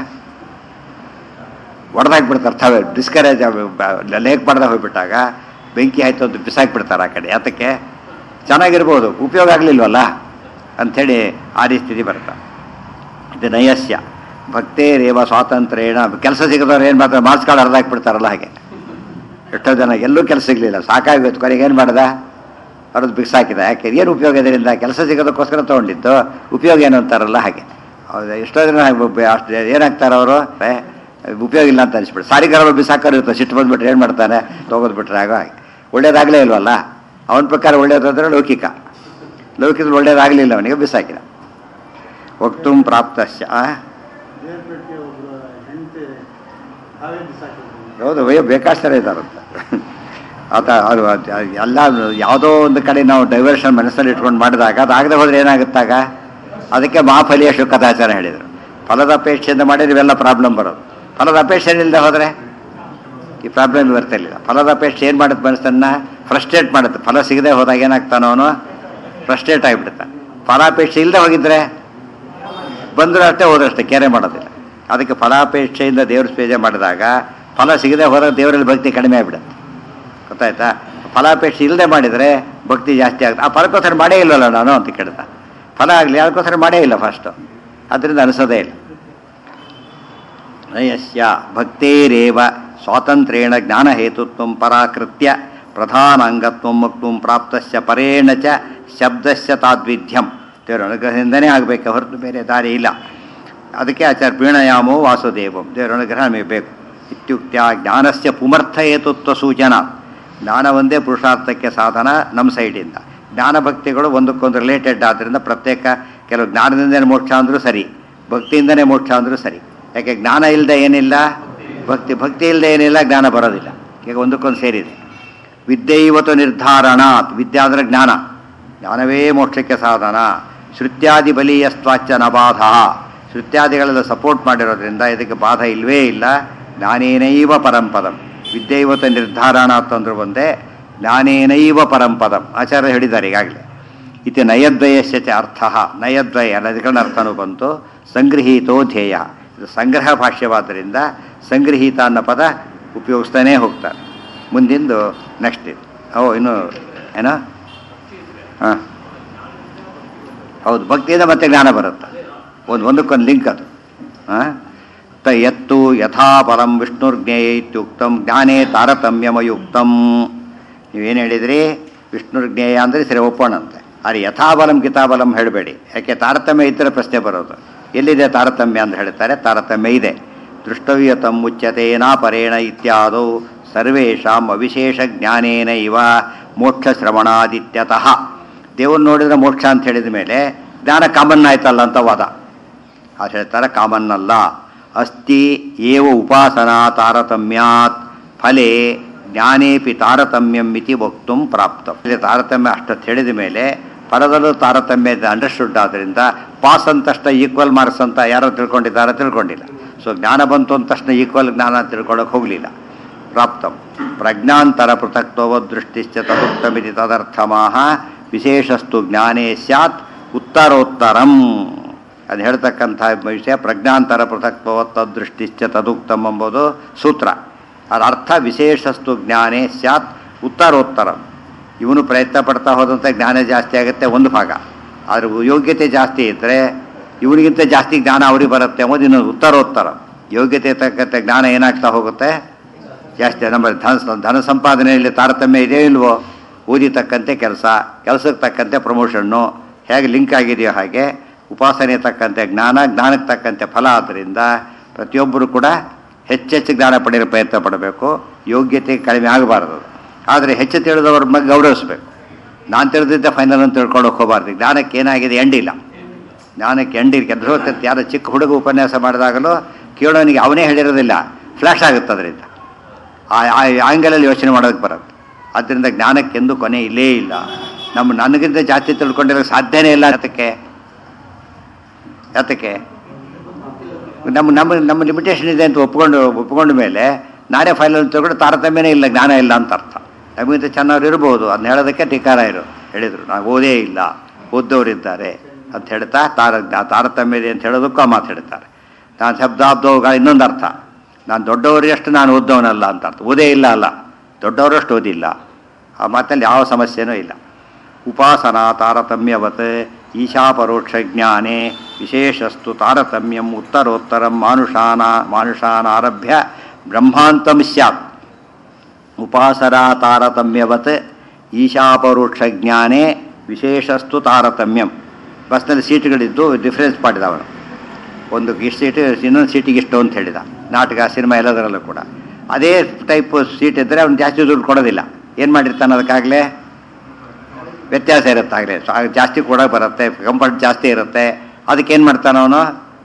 ಹೊಡೆದಾಕ್ಬಿಡ್ತಾರೆ ತಾವೇ ಡಿಸ್ಕರೇಜ್ ಲೇಕ್ ಮಾಡ್ದೆ ಹೋಗ್ಬಿಟ್ಟಾಗ ಬೆಂಕಿ ಆಯ್ತು ಅಂತ ಬಿಸಾಕ್ಬಿಡ್ತಾರೆ ಆ ಕಡೆ ಯಾತಕ್ಕೆ ಚೆನ್ನಾಗಿರ್ಬೋದು ಉಪಯೋಗ ಆಗಲಿಲ್ವಲ್ಲ ಅಂಥೇಳಿ ಆ ಸ್ಥಿತಿ ಬರುತ್ತೆ ಇದು ನಯಸ್ಯ ಭಕ್ತೇರೇವ ಸ್ವಾತಂತ್ರ್ಯೇಣ ಕೆಲಸ ಸಿಗದವ್ರು ಏನು ಮಾಡ್ತಾರೆ ಮಾರ್ಕ್ಸ್ ಕಾರ್ಡ್ ಹರಿದಾಕ್ಬಿಡ್ತಾರಲ್ಲ ಹಾಗೆ ಎಷ್ಟೋ ಜನ ಎಲ್ಲೂ ಕೆಲಸ ಸಿಗಲಿಲ್ಲ ಸಾಕಾಗೋಯ್ತು ಕೊನೆಗೆ ಏನು ಮಾಡ್ದ ಅವ್ರದ್ದು ಬಿಸಾಕಿದ ಯಾಕೆ ಏನು ಉಪಯೋಗ ಇದರಿಂದ ಕೆಲಸ ಸಿಗೋದಕ್ಕೋಸ್ಕರ ತೊಗೊಂಡಿದ್ದು ಉಪಯೋಗ ಏನು ಅಂತಾರಲ್ಲ ಹಾಗೆ ಹೌದು ಎಷ್ಟೋ ಜನ ಹಾಗೆ ಬ- ಅಷ್ಟು ಏನಾಗ್ತಾರೆ ಅವರು ಉಪಯೋಗ ಇಲ್ಲ ಅಂತ ಅನಿಸ್ಬಿಟ್ಟು ಸಾರಿಗಾರರು ಬಿಸಾಕೋರು ಇರ್ತಾರೆ ಸಿಟ್ಟು ಬಂದ್ಬಿಟ್ರೆ ಏನು ಮಾಡ್ತಾನೆ ತೊಗೋದು ಬಿಟ್ರೆ ಆಗ ಹಾಗೆ ಒಳ್ಳೇದಾಗಲೇ ಇಲ್ವಲ್ಲ ಅವನ ಪ್ರಕಾರ ಒಳ್ಳೇದಾದ್ರೆ ಲೌಕಿಕ ಲೌಕಿಕದಲ್ಲಿ ಒಳ್ಳೇದಾಗಲಿಲ್ಲ ಅವನಿಗೆ ಬಿಸಾಕಿದ ವಕ್ತುಂ ಪ್ರಾಪ್ತಶ್ಚ ಆ? ದೇವ್ರಪೇಟೆಗೆ ಒಬ್ರು ಹೆಂಡತಿ ಹಾವೇ ಬಿಸಾಕಿದ್ರು ಹೌದು ವಯ ಬೇಕಾಷ್ಟರ ಇದ್ದಾರಂತ ಆತ ಅದು ಅದು ಎಲ್ಲ ಯಾವುದೋ ಒಂದು ಕಡೆ ನಾವು ಡೈವರ್ಷನ್ ಮನಸ್ಸಲ್ಲಿ ಇಟ್ಕೊಂಡು ಮಾಡಿದಾಗ ಅದಾಗದೆ ಹೋದ್ರೆ ಏನಾಗುತ್ತಾಗ ಅದಕ್ಕೆ ಮಹಾಫಲಿಯ ಶುಕದಾಚಾರ ಹೇಳಿದರು ಫಲದ ಅಪೇಕ್ಷೆಯಿಂದ ಮಾಡಿದ್ರೆ ಇವೆಲ್ಲ ಪ್ರಾಬ್ಲಮ್ ಬರೋದು ಫಲದ ಅಪೇಕ್ಷೆ ಇಲ್ಲದೆ ಹೋದರೆ ಈ ಪ್ರಾಬ್ಲಮ್ ಬರ್ತಿರ್ಲಿಲ್ಲ ಫಲದ ಅಪೇಕ್ಷೆ ಏನು ಮಾಡುತ್ತೆ ಮನಸ್ಸನ್ನು ಫ್ರಸ್ಟ್ರೇಟ್ ಮಾಡುತ್ತೆ ಫಲ ಸಿಗದೆ ಹೋದಾಗ ಏನಾಗ್ತಾನೋ ಅವನು ಫ್ರಸ್ಟ್ರೇಟ್ ಆಗಿಬಿಡ್ತಾನೆ ಫಲಾಪೇಕ್ಷೆ ಇಲ್ಲದೆ ಹೋಗಿದ್ರೆ ಬಂದರೂ ಅಷ್ಟೇ ಹೋದ್ರಷ್ಟೇ ಕೇರೆ ಮಾಡೋದಿಲ್ಲ ಅದಕ್ಕೆ ಫಲಾಪೇಕ್ಷೆಯಿಂದ ದೇವ್ರ ಪೂಜೆ ಮಾಡಿದಾಗ ಫಲ ಸಿಗದೆ ಹೋದಾಗ ದೇವರಲ್ಲಿ ಭಕ್ತಿ ಕಡಿಮೆ ಆಗಿಬಿಡುತ್ತೆ ಗೊತ್ತಾಯ್ತಾ ಫಲಾಪೇಕ್ಷೆ ಇಲ್ಲದೆ ಮಾಡಿದರೆ ಭಕ್ತಿ ಜಾಸ್ತಿ ಆಗುತ್ತೆ ಆ ಫಲಕ್ಕೋಸ್ಕರ ಮಾಡೇ ಇಲ್ಲವಲ್ಲ ನಾನು ಅಂತ ಕೇಳ್ದ ಫಲ ಆಗಲಿ ಅದಕ್ಕೋಸ್ಕರ ಮಾಡೇ ಇಲ್ಲ ಫಸ್ಟು ಅದರಿಂದ ಅನಿಸೋದೇ ಇಲ್ಲ ನಯಸ್ಯ ಭಕ್ತೇರೇವ ಸ್ವಾತಂತ್ರ್ಯೇಣ ಜ್ಞಾನಹೇತುತ್ವ ಪರಾಕೃತ್ಯ ಪ್ರಧಾನಾಂಗತ್ವ ಮುಕ್ತುಂ ಪ್ರಾಪ್ತಸ್ಯ ಪರೇಣ ಚ ಶಬ್ದಸ್ಯ ತಾದ್ವಿಧ್ಯಂ ದೇವರ ಅನುಗ್ರಹದಿಂದನೇ ಆಗಬೇಕು ಹೊರತು ಬೇರೆ ದಾರಿ ಇಲ್ಲ ಅದಕ್ಕೆ ಆಚಾರ್ಯ ಪ್ರೀಣಯಾಮೋ ವಾಸುದೇವಂ ದೇವರ ಅನುಗ್ರಹ ನಮಗೆ ಬೇಕು ಇತ್ಯುಕ್ತ ಜ್ಞಾನಸ್ಯ ಪುಮರ್ಥ ಹೇತುತ್ವ ಸೂಚನಾ ಜ್ಞಾನ ಒಂದೇ ಪುರುಷಾರ್ಥಕ್ಕೆ ಸಾಧನ ನಮ್ಮ ಸೈಡಿಂದ ಜ್ಞಾನ ಭಕ್ತಿಗಳು ಒಂದಕ್ಕೊಂದು ರಿಲೇಟೆಡ್ ಆದ್ದರಿಂದ ಪ್ರತ್ಯೇಕ ಕೆಲವು ಜ್ಞಾನದಿಂದನೇ ಮೋಕ್ಷ ಅಂದರೂ ಸರಿ ಭಕ್ತಿಯಿಂದನೇ ಮೋಕ್ಷ ಅಂದರೂ ಸರಿ ಯಾಕೆ ಜ್ಞಾನ ಇಲ್ಲದೆ ಏನಿಲ್ಲ ಭಕ್ತಿ ಭಕ್ತಿ ಇಲ್ಲದೆ ಏನಿಲ್ಲ ಜ್ಞಾನ ಬರೋದಿಲ್ಲ ಈಗ ಒಂದಕ್ಕೊಂದು ಸೇರಿದೆ ವಿದ್ಯೈವತು ನಿರ್ಧಾರಣಾತ್ ವಿದ್ಯೆ ಅಂದರೆ ಜ್ಞಾನ ಜ್ಞಾನವೇ ಮೋಕ್ಷಕ್ಕೆ ಸಾಧನ ಶ್ರುತ್ಯಾದಿ ಬಲೀಯಸ್ತ್ವಾಚ ನ ಬಾಧ ಶ್ರುತ್ಯಾದಿಗಳೆಲ್ಲ ಸಪೋರ್ಟ್ ಮಾಡಿರೋದ್ರಿಂದ ಇದಕ್ಕೆ ಬಾಧ ಇಲ್ವೇ ಇಲ್ಲ ಜ್ಞಾನೇನೈವ ಪರಂಪದಂ ವಿದ್ಯೈವತ ನಿರ್ಧಾರಣಾತ್ ಅಂದ್ರು ಒಂದೇ ಜ್ಞಾನೇನೈವ ಪರಂಪದಂ ಆಚಾರ್ಯ ಹೇಳಿದ್ದಾರೆ ಈಗಾಗಲೇ ಇತಿ ನಯದ್ವಯಸ್ಯ ಚ ಅರ್ಥ ನಯದ್ವಯ ನದಿಗಳ ಅರ್ಥನೂ ಬಂತು ಸಂಗೃಹೀತೋ ಧ್ಯೇಯ ಇದು ಸಂಗ್ರಹ ಭಾಷ್ಯವಾದ್ದರಿಂದ ಸಂಗೃಹೀತ ಅನ್ನೋ ಪದ ಉಪಯೋಗಿಸ್ತಾನೇ ಹೋಗ್ತಾರೆ ಮುಂದಿಂದು ನೆಕ್ಸ್ಟ್ ಇದು ಓ ಇನ್ನು ಏನೋ ಹಾಂ ಹೌದು ಭಕ್ತಿಯಿಂದ ಮತ್ತೆ ಜ್ಞಾನ ಬರುತ್ತೆ ಒಂದು ಒಂದಕ್ಕೊಂದು ಲಿಂಕ್ ಅದು ಹಾಂ ತ ಎತ್ತು ಯಥಾ ಪರಂ ವಿಷ್ಣುರ್ಜ್ಞೇಯ ಇತ್ಯುಕ್ತಂ ಜ್ಞಾನೇ ತಾರತಮ್ಯಮಯುಕ್ತಂ ನೀವೇನು ಹೇಳಿದ್ರಿ ವಿಷ್ಣುರ್ಜ್ಞೇಯ ಅಂದರೆ ಸರಿ ಒಪ್ಪೋಣಂತೆ ಆದರೆ ಯಥಾಬಲಂ ಕಿತಾಬಲಂ ಹೇಳಬೇಡಿ ಯಾಕೆ ತಾರತಮ್ಯ ಇದ್ದರೆ ಪ್ರಶ್ನೆ ಬರೋದು ಎಲ್ಲಿದೆ ತಾರತಮ್ಯ ಅಂತ ಹೇಳ್ತಾರೆ ತಾರತಮ್ಯ ಇದೆ ದೃಷ್ಟವ್ಯತಂ ಮುಚ್ಯತೇನಾ ಪರೇಣ ಇತ್ಯಾದೌ ಸರ್ವೇಷಾಂ ಅವಿಶೇಷ ಜ್ಞಾನೇನ ಇವ ಮೋಕ್ಷ ಶ್ರವಣಾದಿತ್ಯತಃ ದೇವ್ರು ನೋಡಿದ್ರೆ ಮೋಕ್ಷ ಅಂತ ಹೇಳಿದ ಮೇಲೆ ಜ್ಞಾನ ಕಾಮನ್ ಆಯ್ತಲ್ಲ ಅಂತ ವಾದ ಅದು ಹೇಳ್ತಾರೆ ಕಾಮನ್ ಅಲ್ಲ ಅಸ್ತಿ ಏವ ಉಪಾಸನಾ ತಾರತಮ್ಯಾತ್ ಫಲೇ ಜ್ಞಾನೇಪಿ ತಾರತಮ್ಯಂ ಮಿತಿ ವಕ್ತು ಪ್ರಾಪ್ತ ಇಲ್ಲಿ ತಾರತಮ್ಯ ಅಷ್ಟೊತ್ತು ಹೇಳಿದ ಮೇಲೆ ಫಲದಲ್ಲೂ ತಾರತಮ್ಯ ಇದೆ ಅಂಡರ್ಸ್ಟುಡ್ ಆದ್ದರಿಂದ ಪಾಸ್ ಅಂತ ತಕ್ಷಣ ಈಕ್ವಲ್ ಮಾರ್ಕ್ಸ್ ಅಂತ ಯಾರೋ ತಿಳ್ಕೊಂಡಿದ್ದಾರೆ ತಿಳ್ಕೊಂಡಿಲ್ಲ ಸೊ ಜ್ಞಾನ ಬಂತು ಅಂದ ತಕ್ಷಣ ಈಕ್ವಲ್ ಜ್ಞಾನ ತಿಳ್ಕೊಳ್ಳೋಕೆ ಹೋಗಲಿಲ್ಲ ಪ್ರಾಪ್ತಂ ಪ್ರಜ್ಞಾಂತರ ಪೃಥಕ್ತವ ದೃಷ್ಟಿಶ್ಚ ತದುಕ್ತಮಿತಿ ತದರ್ಥಮಾಹ ವಿಶೇಷಸ್ತು ಜ್ಞಾನೇ ಸ್ಯಾತ್ ಉತ್ತರೋತ್ತರಂ ಅದು ಹೇಳ್ತಕ್ಕಂಥ ವಿಷಯ ಪ್ರಜ್ಞಾಂತರ ಪೃಥಕ್ತವ ತದೃಷ್ಟಿಶ್ಚ ತದುಕ್ತಮ್ ಎಂಬುದು ಸೂತ್ರ ಅದರ ಅರ್ಥ ವಿಶೇಷಸ್ತು ಜ್ಞಾನೇ ಸ್ಯಾತ್ ಉತ್ತರೋತ್ತರಂ ಇವನು ಪ್ರಯತ್ನ ಪಡ್ತಾ ಹೋದಂತೆ ಜ್ಞಾನ ಜಾಸ್ತಿ ಆಗುತ್ತೆ ಒಂದು ಭಾಗ ಆದರೆ ಯೋಗ್ಯತೆ ಜಾಸ್ತಿ ಇದ್ದರೆ ಇವನಿಗಿಂತ ಜಾಸ್ತಿ ಜ್ಞಾನ ಅವ್ರಿಗೆ ಬರುತ್ತೆ ಎಂಬುದು ಇನ್ನೊಂದು ಉತ್ತರೋತ್ತರ ಯೋಗ್ಯತೆ ತಕ್ಕಂತೆ ಜ್ಞಾನ ಏನಾಗ್ತಾ ಹೋಗುತ್ತೆ ಜಾಸ್ತಿ ನಮ್ಮ ಧನ ಧನ ಸಂಪಾದನೆಯಲ್ಲಿ ತಾರತಮ್ಯ ಇದೆಯೋ ಇಲ್ವೋ ಓದಿ ತಕ್ಕಂತೆ ಕೆಲಸ ಕೆಲಸಕ್ಕೆ ತಕ್ಕಂತೆ ಪ್ರಮೋಷನ್ನು ಹೇಗೆ ಲಿಂಕ್ ಆಗಿದೆಯೋ ಹಾಗೆ ಉಪಾಸನೆ ತಕ್ಕಂತೆ ಜ್ಞಾನ ಜ್ಞಾನಕ್ಕೆ ತಕ್ಕಂತೆ ಫಲ ಆದ್ದರಿಂದ ಪ್ರತಿಯೊಬ್ಬರು ಕೂಡ ಹೆಚ್ಚೆಚ್ಚು ಜ್ಞಾನ ಪಡೆಯಲು ಪ್ರಯತ್ನ ಪಡಬೇಕು ಯೋಗ್ಯತೆ ಕಡಿಮೆ ಆಗಬಾರದು ಆದರೆ ಹೆಚ್ಚು ತಿಳಿದವ್ರ ಬಗ್ಗೆ ಗೌರವಿಸಬೇಕು ನಾನು ತಿಳಿದಿದ್ದೆ ಫೈನಲ್ ಅಂತ ತಿಳ್ಕೊಳ್ಳೋಕೆ ಹೋಗಬಾರ್ದು ಜ್ಞಾನಕ್ಕೆ ಏನಾಗಿದೆ ಎಂಡಿಲ್ಲ ಜ್ಞಾನಕ್ಕೆ ಎಂಡಿ ಕೆಲಸ ಯಾರೋ ಚಿಕ್ಕ ಹುಡುಗ ಉಪನ್ಯಾಸ ಮಾಡಿದಾಗಲೂ ಕೇಳೋನಿಗೆ ಅವನೇ ಹೇಳಿರೋದಿಲ್ಲ ಫ್ಲ್ಯಾಶ್ ಆಗುತ್ತೆ ಅದರಿಂದ ಆ ಆಂಗಲಲ್ಲಿ ಯೋಚನೆ ಮಾಡೋದಕ್ಕೆ ಬರುತ್ತೆ ಆದ್ದರಿಂದ ಜ್ಞಾನಕ್ಕೆಂದು ಕೊನೆ ಇಲ್ಲೇ ಇಲ್ಲ ನಮ್ಮ ನನಗಿಂತ ಜಾಸ್ತಿ ತಿಳ್ಕೊಂಡಿರೋ ಸಾಧ್ಯನೇ ಇಲ್ಲ ಅದಕ್ಕೆ ಯಾತಕ್ಕೆ ನಮ್ಮ ನಮ್ಮ ನಮ್ಮ ಲಿಮಿಟೇಷನ್ ಇದೆ ಅಂತ ಒಪ್ಕೊಂಡು ಒಪ್ಕೊಂಡ ಮೇಲೆ ನಾನೇ ಫೈನಲ್ ತಿಳ್ಕೊಂಡು ತಾರತಮ್ಯನೇ ಇಲ್ಲ ಜ್ಞಾನ ಇಲ್ಲ ಅಂತ ಅರ್ಥ ನಮಗಿಂತ ಚೆನ್ನಾಗಿ ಇರ್ಬೋದು ಅದನ್ನ ಹೇಳೋದಕ್ಕೆ ಟೀಕಾರ ಇರು ಹೇಳಿದರು ನಾವು ಓದೇ ಇಲ್ಲ ಓದ್ದವರಿದ್ದಾರೆ ಅಂತ ಹೇಳ್ತಾ ತಾರ ತಾರತಮ್ಯ ಇದೆ ಅಂತ ಹೇಳೋದಕ್ಕೂ ಆ ಮಾತು ಹೇಳ್ತಾರೆ ನಾನು ಶಬ್ದಾಬ್ದವುಗಳ ಇನ್ನೊಂದು ಅರ್ಥ ನಾನು ದೊಡ್ಡವರಿಗಷ್ಟು ನಾನು ಓದ್ದವನಲ್ಲ ಅಂತ ಅರ್ಥ ಓದೇ ಇಲ್ಲ ಅಲ್ಲ ದೊಡ್ಡವರಷ್ಟು ಓದಿಲ್ಲ ಆ ಮಾತಲ್ಲಿ ಯಾವ ಸಮಸ್ಯೆನೂ ಇಲ್ಲ ಉಪಾಸನಾ ತಾರತಮ್ಯವತ್ ಈಶಾಪರೋಕ್ಷ ಜ್ಞಾನೇ ವಿಶೇಷಸ್ತು ತಾರತಮ್ಯಂ ಉತ್ತರೋತ್ತರಂ ಮಾನುಷಾನ ಮಾನುಷಾನಾರಭ್ಯ ಬ್ರಹ್ಮಾಂತಂ ಸ್ಯಾತ್ ಉಪಾಸನಾ ತಾರತಮ್ಯವತ್ ಈಶಾಪರೋಕ್ಷ ಜ್ಞಾನೇ ವಿಶೇಷಸ್ತು ತಾರತಮ್ಯಂ ಬಸ್ನಲ್ಲಿ ಸೀಟ್ಗಳಿದ್ದು ಡಿಫ್ರೆನ್ಸ್ ಮಾಡಿದ ಅವನು ಒಂದು ಇಷ್ಟು ಸೀಟ್ ಇನ್ನೊಂದು ಸೀಟಿಗೆ ಇಷ್ಟು ಅಂತ ಹೇಳಿದ ನಾಟಕ ಸಿನಿಮಾ ಎಲ್ಲದರಲ್ಲೂ ಕೂಡ ಅದೇ ಟೈಪ್ ಸೀಟ್ ಇದ್ದರೆ ಅವ್ನು ಜಾಸ್ತಿ ದುಡ್ಡು ಕೊಡೋದಿಲ್ಲ ಏನು ಮಾಡಿರ್ತಾನೆ ಅದಕ್ಕಾಗಲೇ ವ್ಯತ್ಯಾಸ ಇರುತ್ತೆ ಆಗಲೇ ಜಾಸ್ತಿ ಕೂಡ ಬರುತ್ತೆ ಕಂಫರ್ಟ್ ಜಾಸ್ತಿ ಇರುತ್ತೆ ಅದಕ್ಕೆ ಏನು ಮಾಡ್ತಾನೆ ಅವನು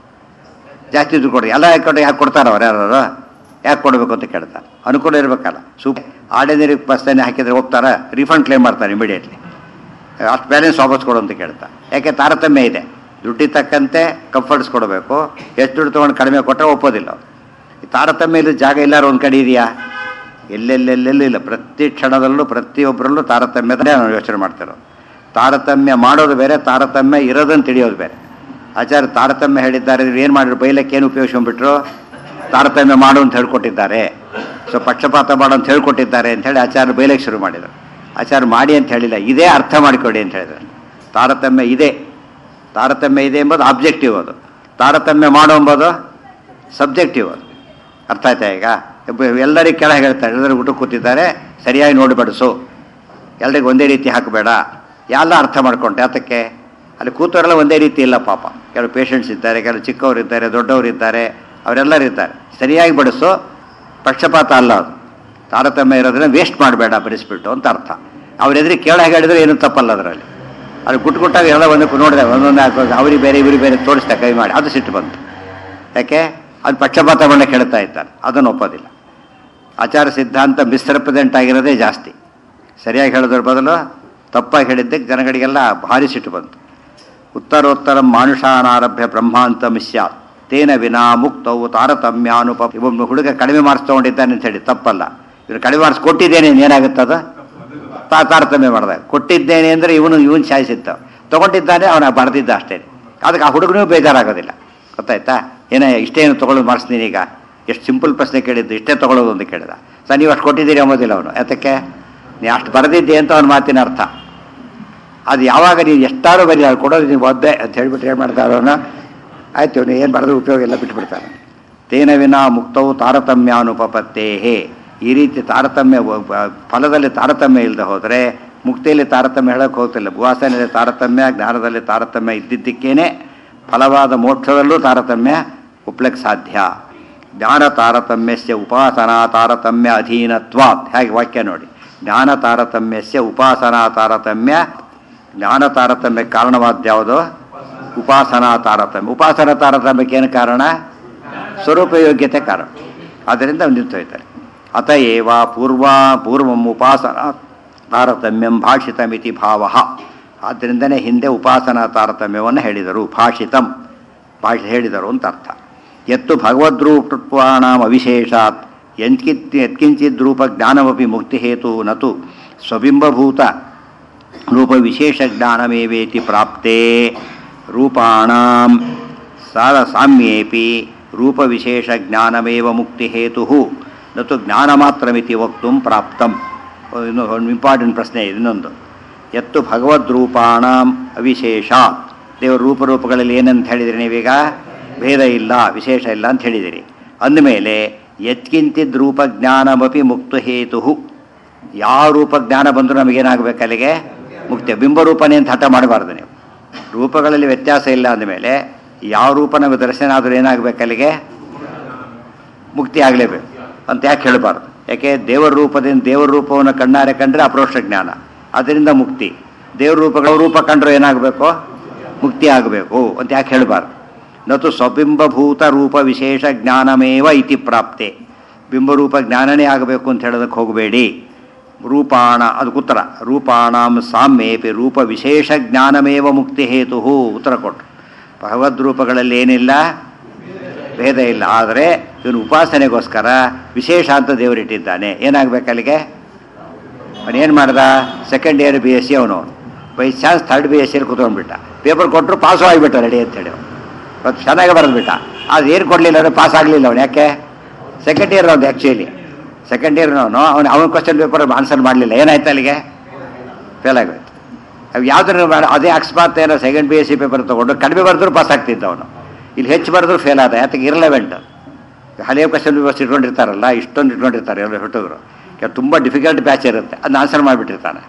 ಜಾಸ್ತಿ ದುಡ್ಡು ಕೊಡಿ ಎಲ್ಲ ಕೊಟ್ಟು ಯಾಕೆ ಕೊಡ್ತಾರೆ ಅವ್ರು ಯಾರು ಯಾಕೆ ಕೊಡಬೇಕು ಅಂತ ಕೇಳ್ತಾರೆ ಅನುಕೂಲ ಇರಬೇಕಲ್ಲ ಸೂಪ್ ಆರ್ಡಿನರಿ ಬಸ್ಸನ್ನೇ ಹಾಕಿದರೆ ಹೋಗ್ತಾರೆ ರಿಫಂಡ್ ಕ್ಲೇಮ್ ಮಾಡ್ತಾರೆ ಇಮಿಡಿಯೇಟ್ಲಿ ಅಷ್ಟು ಬ್ಯಾಲೆನ್ಸ್ ವಾಪಸ್ ಕೊಡು ಅಂತ ಕೇಳ್ತಾ ಯಾಕೆ ತಾರತಮ್ಯ ಇದೆ ದುಡ್ಡಿಗೆ ತಕ್ಕಂತೆ ಕಂಫರ್ಟ್ಸ್ ಕೊಡಬೇಕು ಎಷ್ಟು ದುಡ್ಡು ತೊಗೊಂಡು ಕಡಿಮೆ ಕೊಟ್ಟರೆ ಒಪ್ಪೋದಿಲ್ಲ ಅವ್ರು. ಈ ತಾರತಮ್ಯ ಇಲ್ಲ ಜಾಗ ಎಲ್ಲಾರು ಒಂದು ಕಡೆ ಇದೆಯಾ ಎಲ್ಲೆಲ್ಲೆಲ್ಲೆಲ್ಲ ಪ್ರತಿ ಕ್ಷಣದಲ್ಲೂ ಪ್ರತಿಯೊಬ್ಬರಲ್ಲೂ ತಾರತಮ್ಯದಲ್ಲೇ ನಾವು ಯೋಚನೆ ಮಾಡ್ತಿರೋದು ತಾರತಮ್ಯ ಮಾಡೋದು ಬೇರೆ ತಾರತಮ್ಯ ಇರೋದನ್ನು ತಿಳಿಯೋದು ಬೇರೆ ಆಚಾರ್ಯ ತಾರತಮ್ಯ ಹೇಳಿದ್ದಾರೆ ಏನು ಮಾಡಿದ್ರು ಬೈಲಕ್ಕೆ ಏನು ಉಪಯೋಗಿಸ್ಕೊಂಡ್ಬಿಟ್ರು ತಾರತಮ್ಯ ಮಾಡು ಅಂತ ಹೇಳ್ಕೊಟ್ಟಿದ್ದಾರೆ ಸೊ ಪಕ್ಷಪಾತ ಮಾಡು ಅಂತ ಹೇಳ್ಕೊಟ್ಟಿದ್ದಾರೆ ಅಂತ ಹೇಳಿ ಆಚಾರ್ಯ ಬೈಲಕ್ಕೆ ಶುರು ಮಾಡಿದರು ಆಚಾರ್ಯ ಮಾಡಿ ಅಂತ ಹೇಳಿಲ್ಲ ಇದೇ ಅರ್ಥ ಮಾಡಿಕೊಡಿ ಅಂತ ಹೇಳಿದ್ರು ತಾರತಮ್ಯ ಇದೆ ತಾರತಮ್ಯ ಇದೆ ಎಂಬುದು ಆಬ್ಜೆಕ್ಟಿವ್ ಅದು ತಾರತಮ್ಯ ಮಾಡು ಎಂಬುದು ಸಬ್ಜೆಕ್ಟಿವ್ ಅದು ಅರ್ಥ ಆಯ್ತಾ ಈಗ ಒಬ್ಬ- ಎಲ್ಲರಿಗೆ ಕೆಳಗೆ ಹೇಳ್ತಾರೆ ಎಲ್ಲರೂ ಊಟ ಕೂತಿದ್ದಾರೆ ಸರಿಯಾಗಿ ನೋಡಿ ಬಡಿಸು ಎಲ್ರಿಗೂ ಒಂದೇ ರೀತಿ ಹಾಕಬೇಡ ಎಲ್ಲ ಅರ್ಥ ಮಾಡ್ಕೊಂಡೆ ಅದಕ್ಕೆ ಅಲ್ಲಿ ಕೂತವರೆಲ್ಲ ಒಂದೇ ರೀತಿ ಇಲ್ಲ ಪಾಪ ಕೆಲವು ಪೇಷಂಟ್ಸ್ ಇದ್ದಾರೆ ಕೆಲವು ಚಿಕ್ಕವರು ಇದ್ದಾರೆ ದೊಡ್ಡವರು ಇದ್ದಾರೆ ಅವರೆಲ್ಲರೂ ಇದ್ದಾರೆ ಸರಿಯಾಗಿ ಬಡಿಸು ಪಕ್ಷಪಾತ ಅಲ್ಲ ಅದು ತಾರತಮ್ಯ ಇರೋದನ್ನ ವೇಸ್ಟ್ ಮಾಡಬೇಡ ಬಡಿಸ್ಬಿಟ್ಟು ಅಂತ ಅರ್ಥ ಅವ್ರೆದ್ರಿಗೆ ಕೇಳಾಗ ಹೇಳಿದ್ರೆ ಏನು ತಪ್ಪಲ್ಲ ಅದರಲ್ಲಿ ಅದು ಗುಟ್ಟು ಗುಟ್ಟಾಗಿ ಎಲ್ಲ ಒಂದಕ್ಕೂ ನೋಡಿದೆ ಒಂದೊಂದು ಹಾಕುವಾಗ ಅವ್ರಿಗೆ ಬೇರೆ ಇವ್ರಿಗೆ ಬೇರೆ ತೋರಿಸ್ತಾ ಕೈ ಮಾಡಿ ಅದು ಸಿಟ್ಟು ಬಂತು ಯಾಕೆ ಅದು ಪಕ್ಷಪಾತ ಮಾಡಕ್ಕೆ ಹೇಳ್ತಾ ಇದ್ದಾರೆ ಅದನ್ನು ಒಪ್ಪೋದಿಲ್ಲ ಆಚಾರ ಸಿದ್ಧಾಂತ ಮಿಸ್ರೆಪ್ರೆಸೆಂಟ್ ಆಗಿರೋದೇ ಜಾಸ್ತಿ ಸರಿಯಾಗಿ ಹೇಳೋದ್ರ ಬದಲು ತಪ್ಪಾಗಿ ಹೇಳಿದ್ದಕ್ಕೆ ಜನಗಳಿಗೆಲ್ಲ ಭಾರಿ ಸಿಟ್ಟು ಬಂತು ಉತ್ತರೋತ್ತರ ಮಾನುಷಾನಾರಭ್ಯ ಬ್ರಹ್ಮಾಂತ ಸ್ಯಾತ್ ತೇನ ವಿನಾ ಮುಕ್ತವು ತಾರತಮ್ಯಾನುಪ ಒಬ್ಬ ಹುಡುಗ ಕಡಿಮೆ ಮಾರ್ಕ್ಸ್ ತೊಗೊಂಡಿದ್ದಾನೆ ಅಂತ ಹೇಳಿ ತಪ್ಪಲ್ಲ ಇವನು ಕಡಿಮೆ ಮಾರ್ಕ್ಸ್ ಕೊಟ್ಟಿದ್ದೇನೆ ಏನಾಗುತ್ತದ ತಾ ತಾರತಮ್ಯ ಮಾಡಿದಾಗ ಕೊಟ್ಟಿದ್ದೇನೆ ಅಂದರೆ ಇವನು ಇವನು ಚಾಯ್ಸಿತ್ತ ತಗೊಂಡಿದ್ದಾನೆ ಅವನ ಬರೆದಿದ್ದ ಅಷ್ಟೇ ಅದಕ್ಕೆ ಆ ಹುಡುಗನೂ ಬೇಜಾರಾಗೋದಿಲ್ಲ ಗೊತ್ತಾಯ್ತಾ ಏನೇ ಇಷ್ಟೇನು ತೊಗೊಳ್ಳೋದು ಮಾರ್ಕ್ಸ್ ನೀನೀಗ ಎಷ್ಟು ಸಿಂಪಲ್ ಪ್ರಶ್ನೆ ಕೇಳಿದ್ದು ಇಷ್ಟೇ ತೊಗೊಳ್ಳೋದು ಅಂತ ಕೇಳಿದ ಸರ್ ನೀವು ಅಷ್ಟು ಕೊಟ್ಟಿದ್ದೀರಿ ಅಂಬೋದಿಲ್ಲ ಅವನು ಯಾತಕ್ಕೆ ನೀ ಅಷ್ಟು ಬರೆದಿದ್ದೆ ಅಂತ ಅವನ ಮಾತಿನ ಅರ್ಥ ಅದು ಯಾವಾಗ ನೀವು ಎಷ್ಟಾರು ಬರೀ ಅದು ಕೊಡೋದು ನೀವು ಒದ್ದೆ ಅಂತ ಹೇಳ್ಬಿಟ್ಟು ಏನು ಮಾಡ್ತಾರೆ ಅವನು ಆಯ್ತು ನೀವು ಏನು ಬರೆದ್ರೆ ಉಪಯೋಗ ಎಲ್ಲ ಬಿಟ್ಬಿಡ್ತಾನೆ ತೇನ ವಿನಾ ಮುಕ್ತವು ತಾರತಮ್ಯಾನುಪಪತ್ತೇಹೇ ಈ ರೀತಿ ತಾರತಮ್ಯ ವ- ವ- ಫಲದಲ್ಲಿ ತಾರತಮ್ಯ ಇಲ್ಲದೆ ಹೋದರೆ ಮುಕ್ತಿಯಲ್ಲಿ ತಾರತಮ್ಯ ಹೇಳಕ್ಕೆ ಹೋಗ್ತಿಲ್ಲ ಭುವಾಸನೆಯಲ್ಲಿ ತಾರತಮ್ಯ ಜ್ಞಾನದಲ್ಲಿ ತಾರತಮ್ಯ ಇದ್ದಿದ್ದಕ್ಕೇನೆ ಫಲವಾದ ಮೋಕ್ಷದಲ್ಲೂ ತಾರತಮ್ಯ ಒಪ್ಲಕ್ಕೆ ಸಾಧ್ಯ ಜ್ಞಾನ ತಾರತಮ್ಯಸ್ಯ ಉಪಾಸನಾ ತಾರತಮ್ಯ ಅಧೀನತ್ವಾತ್ ಹೇಗೆ ವಾಕ್ಯ ನೋಡಿ ಜ್ಞಾನ ತಾರತಮ್ಯಸ್ಯ ಉಪಾಸನಾ ತಾರತಮ್ಯ ಜ್ಞಾನ ತಾರತಮ್ಯ ಕಾರಣವಾದ ಯಾವುದು ಉಪಾಸನಾ ತಾರತಮ್ಯ ಉಪಾಸನಾ ತಾರತಮ್ಯಕ್ಕೆ ಏನು ಕಾರಣ ಸ್ವರೂಪ ಯೋಗ್ಯತೆ ಕಾರಣ ಆದ್ದರಿಂದ ನಿಂತೋಯ್ತಾರೆ ಅತಏವ ಪೂರ್ವ ಪೂರ್ವಂ ಉಪಾಸನಾ ತಾರತಮ್ಯಂ ಭಾಷಿತಮಿತಿ ಭಾವ ಆದ್ದರಿಂದನೇ ಹಿಂದೆ ಉಪಾಸನಾ ತಾರತಮ್ಯವನ್ನು ಹೇಳಿದರು ಭಾಷಿತಂ ಭಾಷೆ ಹೇಳಿದರು ಅಂತ ಅರ್ಥ ಎತ್ತು ಭಗವದ್ರೂಪತ್ವಾನಾಂ ಅವಿಶೇಷಾತ್ ಯತ್ಕಿತ್ ಯತ್ಕಿಂಚಿದ್ ರೂಪ ಜ್ಞಾನಮಪಿ ಮುಕ್ತಿಹೇತು ನತು ಸ್ವಬಿಂಬಭೂತ ರೂಪ ವಿಶೇಷ ಜ್ಞಾನಮೇವೇತಿ ಪ್ರಾಪ್ತೆ ರೂಪಾಣಾಂ ಸಾರ ಸಾಮ್ಯೇಪಿ ರೂಪ ವಿಶೇಷ ಜ್ಞಾನಮೇವ ಮುಕ್ತಿಹೇತು ನತು ಜ್ಞಾನ ಮಾತ್ರಮಿತಿ ವಕ್ತು ಪ್ರಾಪ್ತಂ ಇನ್ನು ಒಂದು ಇಂಪಾರ್ಟೆಂಟ್ ಪ್ರಶ್ನೆ ಇದೆ ಇನ್ನೊಂದು ಎತ್ತು ಭಗವದ್ರೂಪಾಣಾಂ ಅವಿಶೇಷ ದೇವರ ರೂಪರೂಪಗಳಲ್ಲಿ ಏನಂತ ಹೇಳಿದಿರಿ ನೀವೀಗ ಭೇದ ಇಲ್ಲ ವಿಶೇಷ ಇಲ್ಲ ಅಂತ ಹೇಳಿದಿರಿ ಅಂದಮೇಲೆ ಯತ್ಕಿಂಚಿದ್ ರೂಪ ಜ್ಞಾನಮಪಿ ಮುಕ್ತ ಹೇತು ಯಾವ ರೂಪ ಜ್ಞಾನ ಬಂದರೂ ನಮಗೇನಾಗಬೇಕು ಅಲ್ಲಿಗೆ ಮುಕ್ತಿ ಬಿಂಬರೂಪನೇ ಅಂತ ಹಠ ಮಾಡಬಾರ್ದು ನೀವು ರೂಪಗಳಲ್ಲಿ ವ್ಯತ್ಯಾಸ ಇಲ್ಲ ಅಂದಮೇಲೆ ಯಾವ ರೂಪ ನಮಗೆ ದರ್ಶನ ಆದರೂ ಏನಾಗಬೇಕು ಅಲ್ಲಿಗೆ ಮುಕ್ತಿ ಆಗಲೇಬೇಕು ಅಂತ ಯಾಕೆ ಹೇಳಬಾರ್ದು ಯಾಕೆ ದೇವರ ರೂಪದಿಂದ ದೇವರ ರೂಪವನ್ನು ಕಣ್ಣಾರೆ ಕಂಡ್ರೆ ಅಪರೋಕ್ಷ ಜ್ಞಾನ ಅದರಿಂದ ಮುಕ್ತಿ ದೇವ್ರ ರೂಪಗಳ ರೂಪ ಕಂಡ್ರೆ ಏನಾಗಬೇಕು ಮುಕ್ತಿ ಆಗಬೇಕು ಅಂತ ಯಾಕೆ ಹೇಳಬಾರ್ದು ನತು ಸ್ವಬಿಂಬಭೂತ ರೂಪ ವಿಶೇಷ ಜ್ಞಾನಮೇವ ಇತಿ ಪ್ರಾಪ್ತೆ ಬಿಂಬರೂಪ ಜ್ಞಾನನೇ ಆಗಬೇಕು ಅಂತ ಹೇಳೋದಕ್ಕೆ ಹೋಗಬೇಡಿ ರೂಪಾಣ ಅದಕ್ಕೆ ಉತ್ತರ ರೂಪಾಣಾಂ ಸಾಮ್ಯೇಪಿ ರೂಪ ವಿಶೇಷ ಜ್ಞಾನಮೇವ ಮುಕ್ತಿ ಹೇತು ಉತ್ತರ ಕೊಟ್ಟರು ಭಗವದ್ರೂಪಗಳಲ್ಲಿ ಏನಿಲ್ಲ ಭೇದ ಇಲ್ಲ ಆದರೆ ಇವನು ಉಪಾಸನೆಗೋಸ್ಕರ ವಿಶೇಷ ಅಂತ ದೇವರಿಟ್ಟಿದ್ದಾನೆ ಏನಾಗಬೇಕು ಅಲ್ಲಿಗೆ ಅವನೇನು ಮಾಡ್ದ second year B S C ಅವನು by chance third B S ಸಿಯಲ್ಲಿ ಕೂತ್ಕೊಂಡ್ಬಿಟ್ಟ ಪೇಪರ್ ಕೊಟ್ಟರು ಪಾಸು ಆಗಿಬಿಟ್ಟ ರೆಡಿ ಅಂತೇಳಿ ಅವನು ಇವತ್ತು ಚೆನ್ನಾಗಿ ಬರೆದ್ಬಿಟ್ಟ ಅದು ಏನು ಕೊಡಲಿಲ್ಲ ಅಂದರೆ ಪಾಸ್ ಆಗಲಿಲ್ಲ ಅವನು ಯಾಕೆ ಸೆಕೆಂಡ್ ಇಯರ್ ಅವ್ನು ಆ್ಯಕ್ಚುಲಿ ಸೆಕೆಂಡ್ ಇಯರ್ನವನು ಅವನು ಅವನ ಕ್ವಶನ್ ಪೇಪರ್ ಆನ್ಸರ್ ಮಾಡಲಿಲ್ಲ ಏನಾಯ್ತು ಅಲ್ಲಿಗೆ ಫೇಲ್ ಆಗೋಯ್ತು ಅವು ಯಾವ್ದ್ರ ಬೇಡ ಅದೇ ಅಕಸ್ಮಾತ್ ಏನೋ second B S C paper ತೊಗೊಂಡು ಕಡಿಮೆ ಬರೆದ್ರು ಪಾಸ್ ಆಗ್ತಿದ್ದ ಅವನು ಇಲ್ಲಿ ಹೆಚ್ಚು ಬರೆದ್ರು ಫೇಲ್ ಆದ ಯಾತಕ್ಕೆ ಇರಲೆವೆಂಟ್ ಹಳೆಯ ಕ್ವಶನ್ ಪೇಪರ್ಸ್ ಇಟ್ಕೊಂಡಿರ್ತಾರಲ್ಲ ಇಷ್ಟೊಂದು ಇಟ್ಕೊಂಡಿರ್ತಾರೆ ಎಲ್ಲ ಹುಟ್ಟುಗರು ತುಂಬ ಡಿಫಿಕಲ್ಟ್ ಬ್ಯಾಚ್ ಇರುತ್ತೆ ಅದನ್ನ ಆನ್ಸರ್ ಮಾಡಿಬಿಟ್ಟಿರ್ತಾನೆ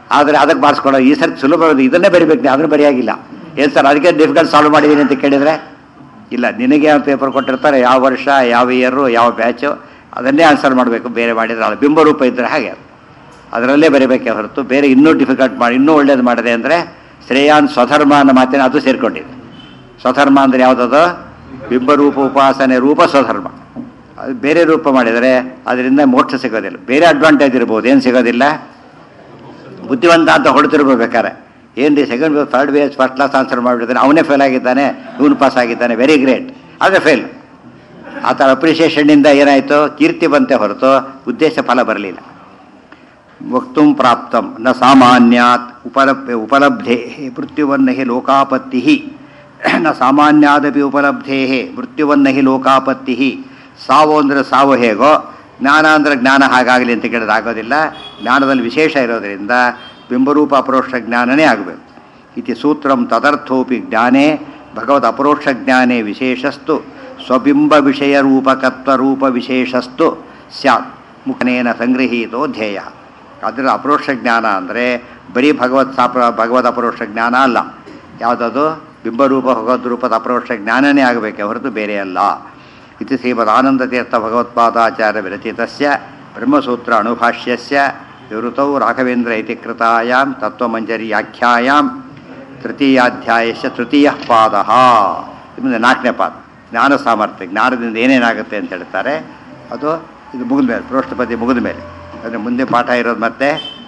ಆದರೆ ಅದಕ್ಕೆ ಬಾರಿಸ್ಕೊಳ್ಳೋ ಈ ಸರಿ ಸುಲಭ ಇದನ್ನೇ ಬರಿಬೇಕು ನೀವು ಅದನ್ನು ಬರೆಯಾಗಿಲ್ಲ ಏನು ಸರ್ ಅದಕ್ಕೆ ಡಿಫಿಕಲ್ಟ್ ಸಾಲ್ವ್ ಮಾಡಿದ್ದೀನಿ ಅಂತ ಕೇಳಿದರೆ ಇಲ್ಲ ನಿನಗೆ ಪೇಪರ್ ಕೊಟ್ಟಿರ್ತಾರೆ ಯಾವ ವರ್ಷ ಯಾವ ಇಯರು ಯಾವ ಬ್ಯಾಚು ಅದನ್ನೇ ಆನ್ಸರ್ ಮಾಡಬೇಕು ಬೇರೆ ಮಾಡಿದ್ರೆ ಅದು ಬಿಂಬರೂಪ ಇದ್ದರೆ ಹಾಗೆ ಅದರಲ್ಲೇ ಬರೀಬೇಕೇ ಹೊರತು ಬೇರೆ ಇನ್ನೂ ಡಿಫಿಕಲ್ಟ್ ಮಾಡಿ ಇನ್ನೂ ಒಳ್ಳೇದು ಮಾಡಿದೆ ಅಂದರೆ ಶ್ರೇಯಾನ್ ಸ್ವಧರ್ಮ ಅನ್ನೋ ಮಾತಿನ ಅದು ಸೇರ್ಕೊಂಡಿದೆ ಸ್ವಧರ್ಮ ಅಂದರೆ ಯಾವುದದು ಬಿಂಬರೂಪ ಉಪಾಸನೆ ರೂಪ ಸ್ವಧರ್ಮ ಅದು ಬೇರೆ ರೂಪ ಮಾಡಿದರೆ ಅದರಿಂದ ಮೋಕ್ಷ ಸಿಗೋದಿಲ್ಲ ಬೇರೆ ಅಡ್ವಾಂಟೇಜ್ ಇರ್ಬೋದು ಏನು ಸಿಗೋದಿಲ್ಲ ಬುದ್ಧಿವಂತ ಅಂತ ಹೊಡ್ತಿರ್ಬೋದು ಬೇಕಾರೆ ಏನು ರೀ second third base first class answer ಮಾಡಿಬಿಟ್ಟಿದ್ದಾನೆ ಅವನೇ ಫೇಲ್ ಆಗಿದ್ದಾನೆ ಇವನು ಪಾಸ್ ಆಗಿದ್ದಾನೆ ವೆರಿ ಗ್ರೇಟ್ ಆದರೆ ಫೇಲ್ ಆ ಥರ ಅಪ್ರಿಷಿಯೇಷನ್ನಿಂದ ಏನಾಯಿತು ಕೀರ್ತಿ ಬಂತೆ ಹೊರತು ಉದ್ದೇಶ ಫಲ ಬರಲಿಲ್ಲ ವಕ್ತು ಪ್ರಾಪ್ತಂ ನ ಸಾಮಾನ್ಯಾತ್ ಉಪಲಬ್ ಉಪಲಬ್ಧೇ ಮೃತ್ಯುವನ್ನ ಹಿ ಲೋಕಾಪತ್ತಿ ನ ಸಾಮಾನ್ಯಾದಪಿ ಉಪಲಬ್ಧೇ ಮೃತ್ಯುವನ್ನ ಹಿ ಲೋಕಾಪತ್ತಿ ಸಾವು ಅಂದರೆ ಸಾವು ಹೇಗೋ ಜ್ಞಾನ ಅಂದರೆ ಜ್ಞಾನ ಹಾಗಾಗಲಿ ಅಂತ ಕೇಳಿದ್ರೆ ಆಗೋದಿಲ್ಲ ಜ್ಞಾನದಲ್ಲಿ ವಿಶೇಷ ಇರೋದರಿಂದ ಬಿಂಬರೂಪ ಅಪರೋಕ್ಷ ಜ್ಞಾನನೇ ಆಗಬೇಕು ಇತಿ ಸೂತ್ರಂ ತದರ್ಥೋಪಿ ಜ್ಞಾನೇ ಭಗವದ್ ಅಪರೋಕ್ಷ ಜ್ಞಾನೇ ವಿಶೇಷಸ್ತು ಸ್ವಬಿಂಬ ವಿಷಯ ರೂಪಕತ್ವ ರೂಪ ವಿಶೇಷಸ್ತು ಸ್ಯಾತ್ ಮುಖನೇನ ಸಂಗೃಹೀತೋ ಧ್ಯೇಯ ಅದರ ಅಪರೋಕ್ಷ ಜ್ಞಾನ ಅಂದರೆ ಬರೀ ಭಗವತ್ ಸಾಪ ಭಗವದ್ ಅಪರೋಕ್ಷ ಜ್ಞಾನ ಅಲ್ಲ ಯಾವುದದು ಬಿಂಬರೂಪ ಭಗವದ್ ರೂಪದ ಅಪರೋಕ್ಷ ಜ್ಞಾನನೇ ಆಗಬೇಕೆ ಹೊರತು ಬೇರೆ ಅಲ್ಲ ಇತಿ ಶ್ರೀಮದ್ ಆನಂದತೀರ್ಥ ಭಗವತ್ಪಾದಾಚಾರ್ಯ ವಿರಚಿತಸ್ಯ ಬ್ರಹ್ಮಸೂತ್ರ ಅಣುಭಾಷ್ಯಸ್ಯ ವಿವೃತೌ ರಾಘವೇಂದ್ರ ಇತಿ ಕೃತಾಯಾಂ ತತ್ವಮಂಜರಿಯಾಖ್ಯಾಯಾಂ ತೃತೀಯಾಧ್ಯಾಯಸ್ಯ ತೃತೀಯ ಪಾದ ಮುಂದೆ ನಾಲ್ಕನೇ ಪಾದ ಜ್ಞಾನ ಸಾಮರ್ಥ್ಯ ಜ್ಞಾನದಿಂದ ಏನೇನಾಗುತ್ತೆ ಅಂತ ಹೇಳ್ತಾರೆ ಅದು ಇದು ಮುಗಿದ ಮೇಲೆ ಪ್ರೋಷ್ಠಪತಿ ಮುಗಿದ ಮೇಲೆ ಅಂದರೆ ಮುಂದೆ ಪಾಠ ಇರೋದು ಮತ್ತೆ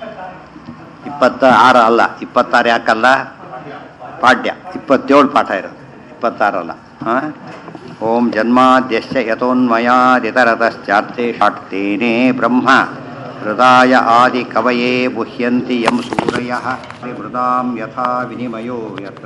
ಇಪ್ಪತ್ತ ಆರು ಅಲ್ಲ ಇಪ್ಪತ್ತಾರು ಯಾಕಲ್ಲ ಪಾಠ್ಯ ಇಪ್ಪತ್ತೇಳು ಪಾಠ ಇರೋದು ಇಪ್ಪತ್ತಾರಲ್ಲ ಹಾಂ ಓಂ ಜನ್ಮಾದ್ಯಶ್ಚ ಯತೋನ್ಮಯಾದಿತರತಶ್ಚಾರ್ತೆ ಶಾಕ್ತೇನೇ ಬ್ರಹ್ಮ ಹೃದಯ ಆದಿ ಕವಯೇ ಮುಹ್ಯಂತಿ ಯಂ ಸೂರಯ ಮೃದಾಂ ಯಥಾ ವಿನಿಮಯೋ ಯತ್ರ